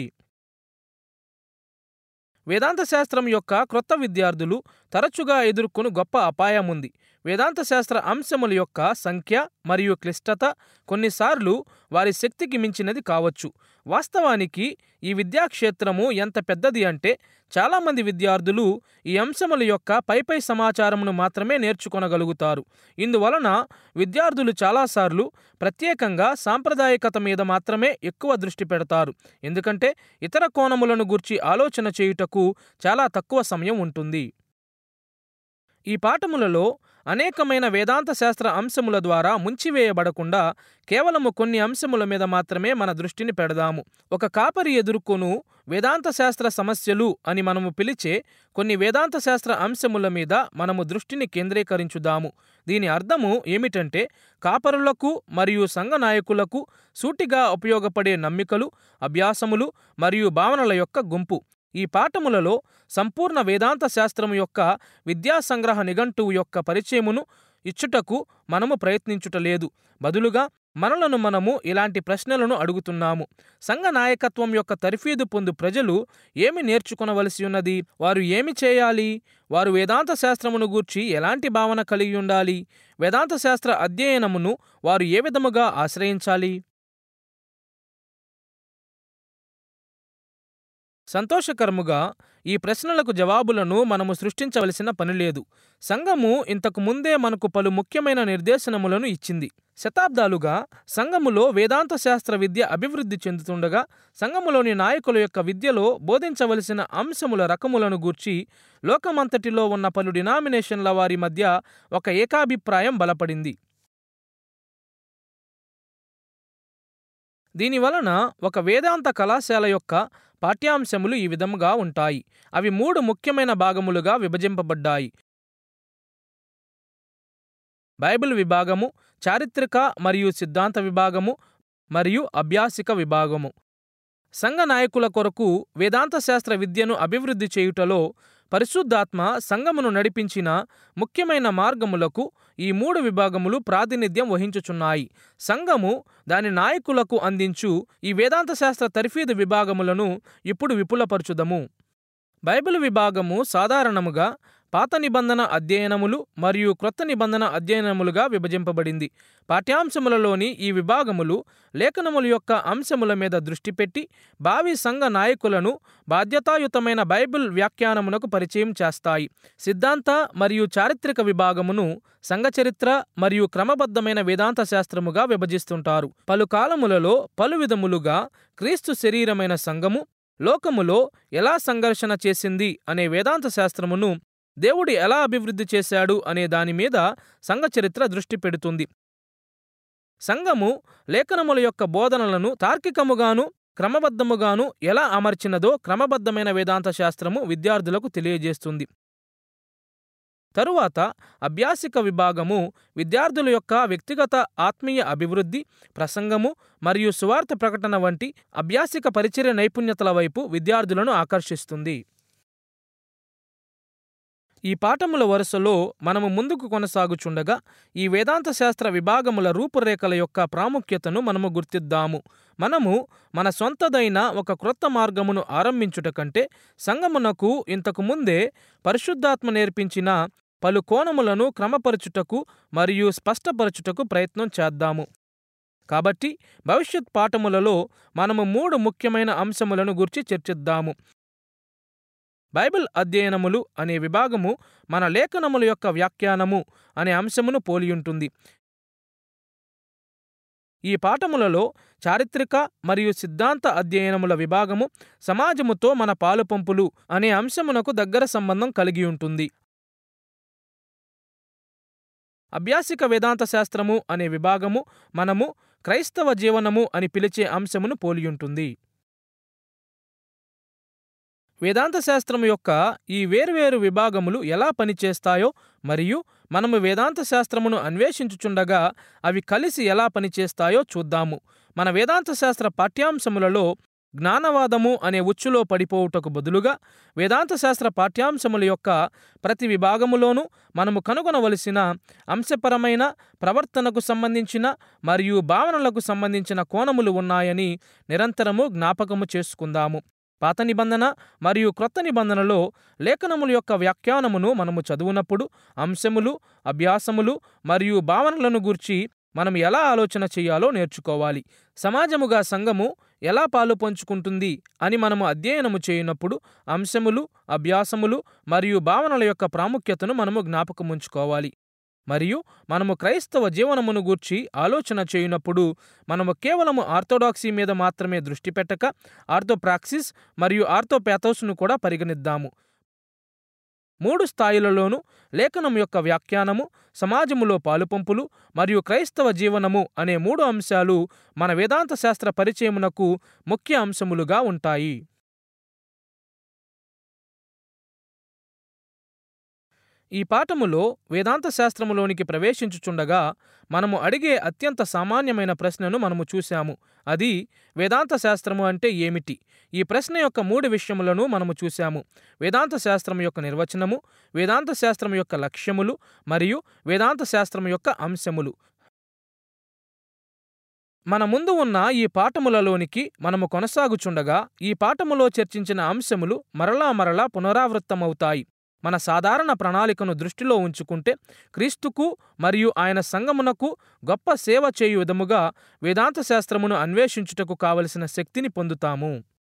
వేదాంత శాస్త్రం యొక్క క్రొత్త విద్యార్థులు తరచుగా ఎదుర్కొను గొప్ప అపాయం ఉంది వేదాంత శాస్త్ర అంశముల యొక్క సంఖ్య మరియు క్లిష్టత కొన్నిసార్లు వారి శక్తికి మించినది కావచ్చు వాస్తవానికి ఈ విద్యాక్షేత్రము ఎంత పెద్దది అంటే చాలామంది విద్యార్థులు ఈ అంశముల యొక్క పైపై సమాచారమును మాత్రమే నేర్చుకొనగలుగుతారు ఇందువలన విద్యార్థులు చాలాసార్లు ప్రత్యేకంగా సాంప్రదాయకత మీద మాత్రమే ఎక్కువ దృష్టి పెడతారు ఎందుకంటే ఇతర కోణములను గూర్చి ఆలోచన చేయుటకు చాలా తక్కువ సమయం ఉంటుంది ఈ పాఠములలో అనేకమైన వేదాంత శాస్త్ర అంశముల ద్వారా ముంచివేయబడకుండా కేవలము కొన్ని అంశముల మీద మాత్రమే మన దృష్టిని పెడదాము ఒక కాపరి ఎదుర్కొను వేదాంత శాస్త్ర సమస్యలు అని మనము పిలిచే కొన్ని వేదాంత శాస్త్ర అంశముల మీద మనము దృష్టిని కేంద్రీకరించుదాము దీని అర్థము ఏమిటంటే కాపరులకు మరియు సంఘ నాయకులకు సూటిగా ఉపయోగపడే నమ్మికలు అభ్యాసములు మరియు భావనల యొక్క గుంపు ఈ పాఠములలో సంపూర్ణ వేదాంత శాస్త్రము యొక్క విద్యా సంగ్రహ నిఘంటువు యొక్క పరిచయమును ఇచ్చుటకు మనము ప్రయత్నించుటలేదు బదులుగా మనలను మనము ఇలాంటి ప్రశ్నలను అడుగుతున్నాము సంఘ నాయకత్వం యొక్క తర్ఫీదు పొందు ప్రజలు ఏమి నేర్చుకొనవలసి ఉన్నది వారు ఏమి చేయాలి వారు వేదాంత శాస్త్రమును గూర్చి ఎలాంటి భావన కలిగి ఉండాలి వేదాంత శాస్త్ర అధ్యయనమును వారు ఏ విధముగా ఆశ్రయించాలి సంతోషకరముగా ఈ ప్రశ్నలకు జవాబులను మనము సృష్టించవలసిన పనిలేదు సంఘము ఇంతకు ముందే మనకు పలు ముఖ్యమైన నిర్దేశనములను ఇచ్చింది శతాబ్దాలుగా సంఘములో వేదాంత శాస్త్ర విద్య అభివృద్ధి చెందుతుండగా సంఘములోని నాయకుల యొక్క విద్యలో బోధించవలసిన అంశముల రకములను గూర్చి లోకమంతటిలో ఉన్న పలు డినామినేషన్ల వారి మధ్య ఒక ఏకాభిప్రాయం బలపడింది దీనివలన ఒక వేదాంత కళాశాల యొక్క పాఠ్యాంశములు ఈ విధముగా ఉంటాయి అవి మూడు ముఖ్యమైన భాగములుగా విభజింపబడ్డాయి బైబిల్ విభాగము చారిత్రక మరియు సిద్ధాంత విభాగము మరియు అభ్యాసిక విభాగము సంఘ నాయకుల కొరకు వేదాంత శాస్త్ర విద్యను అభివృద్ధి చేయుటలో పరిశుద్ధాత్మ సంఘమును నడిపించిన ముఖ్యమైన మార్గములకు ఈ మూడు విభాగములు ప్రాతినిధ్యం వహించుచున్నాయి సంఘము దాని నాయకులకు అందించు ఈ వేదాంత శాస్త్ర తర్ఫీదు విభాగములను ఇప్పుడు విపులపరచుదము బైబిల్ విభాగము సాధారణముగా పాత నిబంధన అధ్యయనములు మరియు క్రొత్త నిబంధన అధ్యయనములుగా విభజింపబడింది పాఠ్యాంశములలోని ఈ విభాగములు లేఖనముల యొక్క అంశముల మీద దృష్టి పెట్టి భావి సంఘ నాయకులను బాధ్యతాయుతమైన బైబిల్ వ్యాఖ్యానమునకు పరిచయం చేస్తాయి సిద్ధాంత మరియు చారిత్రక విభాగమును సంఘ చరిత్ర మరియు క్రమబద్ధమైన వేదాంత శాస్త్రముగా విభజిస్తుంటారు పలు కాలములలో పలు విధములుగా క్రీస్తు శరీరమైన సంఘము లోకములో ఎలా సంఘర్షణ చేసింది అనే వేదాంత శాస్త్రమును దేవుడు ఎలా అభివృద్ధి చేశాడు అనే దాని మీద సంఘ చరిత్ర దృష్టి పెడుతుంది సంఘము లేఖనముల యొక్క బోధనలను తార్కికముగాను క్రమబద్ధముగాను ఎలా అమర్చినదో క్రమబద్ధమైన వేదాంత శాస్త్రము విద్యార్థులకు తెలియజేస్తుంది తరువాత అభ్యాసిక విభాగము విద్యార్థుల యొక్క వ్యక్తిగత ఆత్మీయ అభివృద్ధి ప్రసంగము మరియు సువార్త ప్రకటన వంటి అభ్యాసిక పరిచర్య నైపుణ్యతల వైపు విద్యార్థులను ఆకర్షిస్తుంది ఈ పాఠముల వరుసలో మనము ముందుకు కొనసాగుచుండగా ఈ వేదాంత శాస్త్ర విభాగముల రూపురేఖల యొక్క ప్రాముఖ్యతను మనము గుర్తిద్దాము మనము మన సొంతదైన ఒక క్రొత్త మార్గమును ఆరంభించుట కంటే సంగమునకు ఇంతకు ముందే పరిశుద్ధాత్మ నేర్పించిన పలు కోణములను క్రమపరచుటకు మరియు స్పష్టపరచుటకు ప్రయత్నం చేద్దాము కాబట్టి భవిష్యత్ పాఠములలో మనము మూడు ముఖ్యమైన అంశములను గురించి చర్చిద్దాము బైబిల్ అధ్యయనములు అనే విభాగము మన లేఖనముల యొక్క వ్యాఖ్యానము అనే అంశమును పోలియుంటుంది ఈ పాఠములలో చారిత్రక మరియు సిద్ధాంత అధ్యయనముల విభాగము సమాజముతో మన పాలుపంపులు అనే అంశమునకు దగ్గర సంబంధం కలిగి ఉంటుంది అభ్యాసిక వేదాంత శాస్త్రము అనే విభాగము మనము క్రైస్తవ జీవనము అని పిలిచే అంశమును పోలియుంటుంది వేదాంత శాస్త్రం యొక్క ఈ వేర్వేరు విభాగములు ఎలా పనిచేస్తాయో మరియు మనము వేదాంత శాస్త్రమును అన్వేషించుచుండగా అవి కలిసి ఎలా పనిచేస్తాయో చూద్దాము మన వేదాంత శాస్త్ర పాఠ్యాంశములలో జ్ఞానవాదము అనే ఉచ్చులో పడిపోవుటకు బదులుగా వేదాంత శాస్త్ర పాఠ్యాంశముల యొక్క ప్రతి విభాగములోనూ మనము కనుగొనవలసిన అంశపరమైన ప్రవర్తనకు సంబంధించిన మరియు భావనలకు సంబంధించిన కోణములు ఉన్నాయని నిరంతరము జ్ఞాపకము చేసుకుందాము పాత నిబంధన మరియు క్రొత్త నిబంధనలో లేఖనముల యొక్క వ్యాఖ్యానమును మనము చదువునప్పుడు అంశములు అభ్యాసములు మరియు భావనలను గూర్చి మనం ఎలా ఆలోచన చేయాలో నేర్చుకోవాలి సమాజముగా సంఘము ఎలా పాలు పంచుకుంటుంది అని మనము అధ్యయనము చేయనప్పుడు అంశములు అభ్యాసములు మరియు భావనల యొక్క ప్రాముఖ్యతను మనము జ్ఞాపకముంచుకోవాలి మరియు మనము క్రైస్తవ జీవనమును గూర్చి ఆలోచన చేయునప్పుడు మనము కేవలము ఆర్థోడాక్సీ మీద మాత్రమే దృష్టి పెట్టక ఆర్థోప్రాక్సిస్ మరియు ఆర్థోపాథోస్ను కూడా పరిగణిద్దాము మూడు స్థాయిలలోనూ లేఖనం యొక్క వ్యాఖ్యానము సమాజములో పాలుపంపులు మరియు క్రైస్తవ జీవనము అనే మూడు అంశాలు మన వేదాంత శాస్త్ర పరిచయమునకు ముఖ్య అంశములుగా ఉంటాయి ఈ పాఠములో వేదాంత శాస్త్రములోనికి ప్రవేశించుచుండగా మనము అడిగే అత్యంత సామాన్యమైన ప్రశ్నను మనము చూశాము అది వేదాంత శాస్త్రము అంటే ఏమిటి ఈ ప్రశ్న యొక్క మూడు విషయములను మనము చూశాము వేదాంత శాస్త్రం యొక్క నిర్వచనము వేదాంత శాస్త్రం యొక్క లక్ష్యములు మరియు వేదాంత శాస్త్రం యొక్క అంశములు మన ముందు ఉన్న ఈ పాఠములలోనికి మనము కొనసాగుచుండగా ఈ పాఠములో చర్చించిన అంశములు మరలా మరలా పునరావృత్తమవుతాయి మన సాధారణ ప్రణాళికను దృష్టిలో ఉంచుకుంటే క్రీస్తుకు మరియు ఆయన సంగమునకు గొప్ప సేవ చేయు విధముగా వేదాంత శాస్త్రమును అన్వేషించుటకు కావలసిన శక్తిని పొందుతాము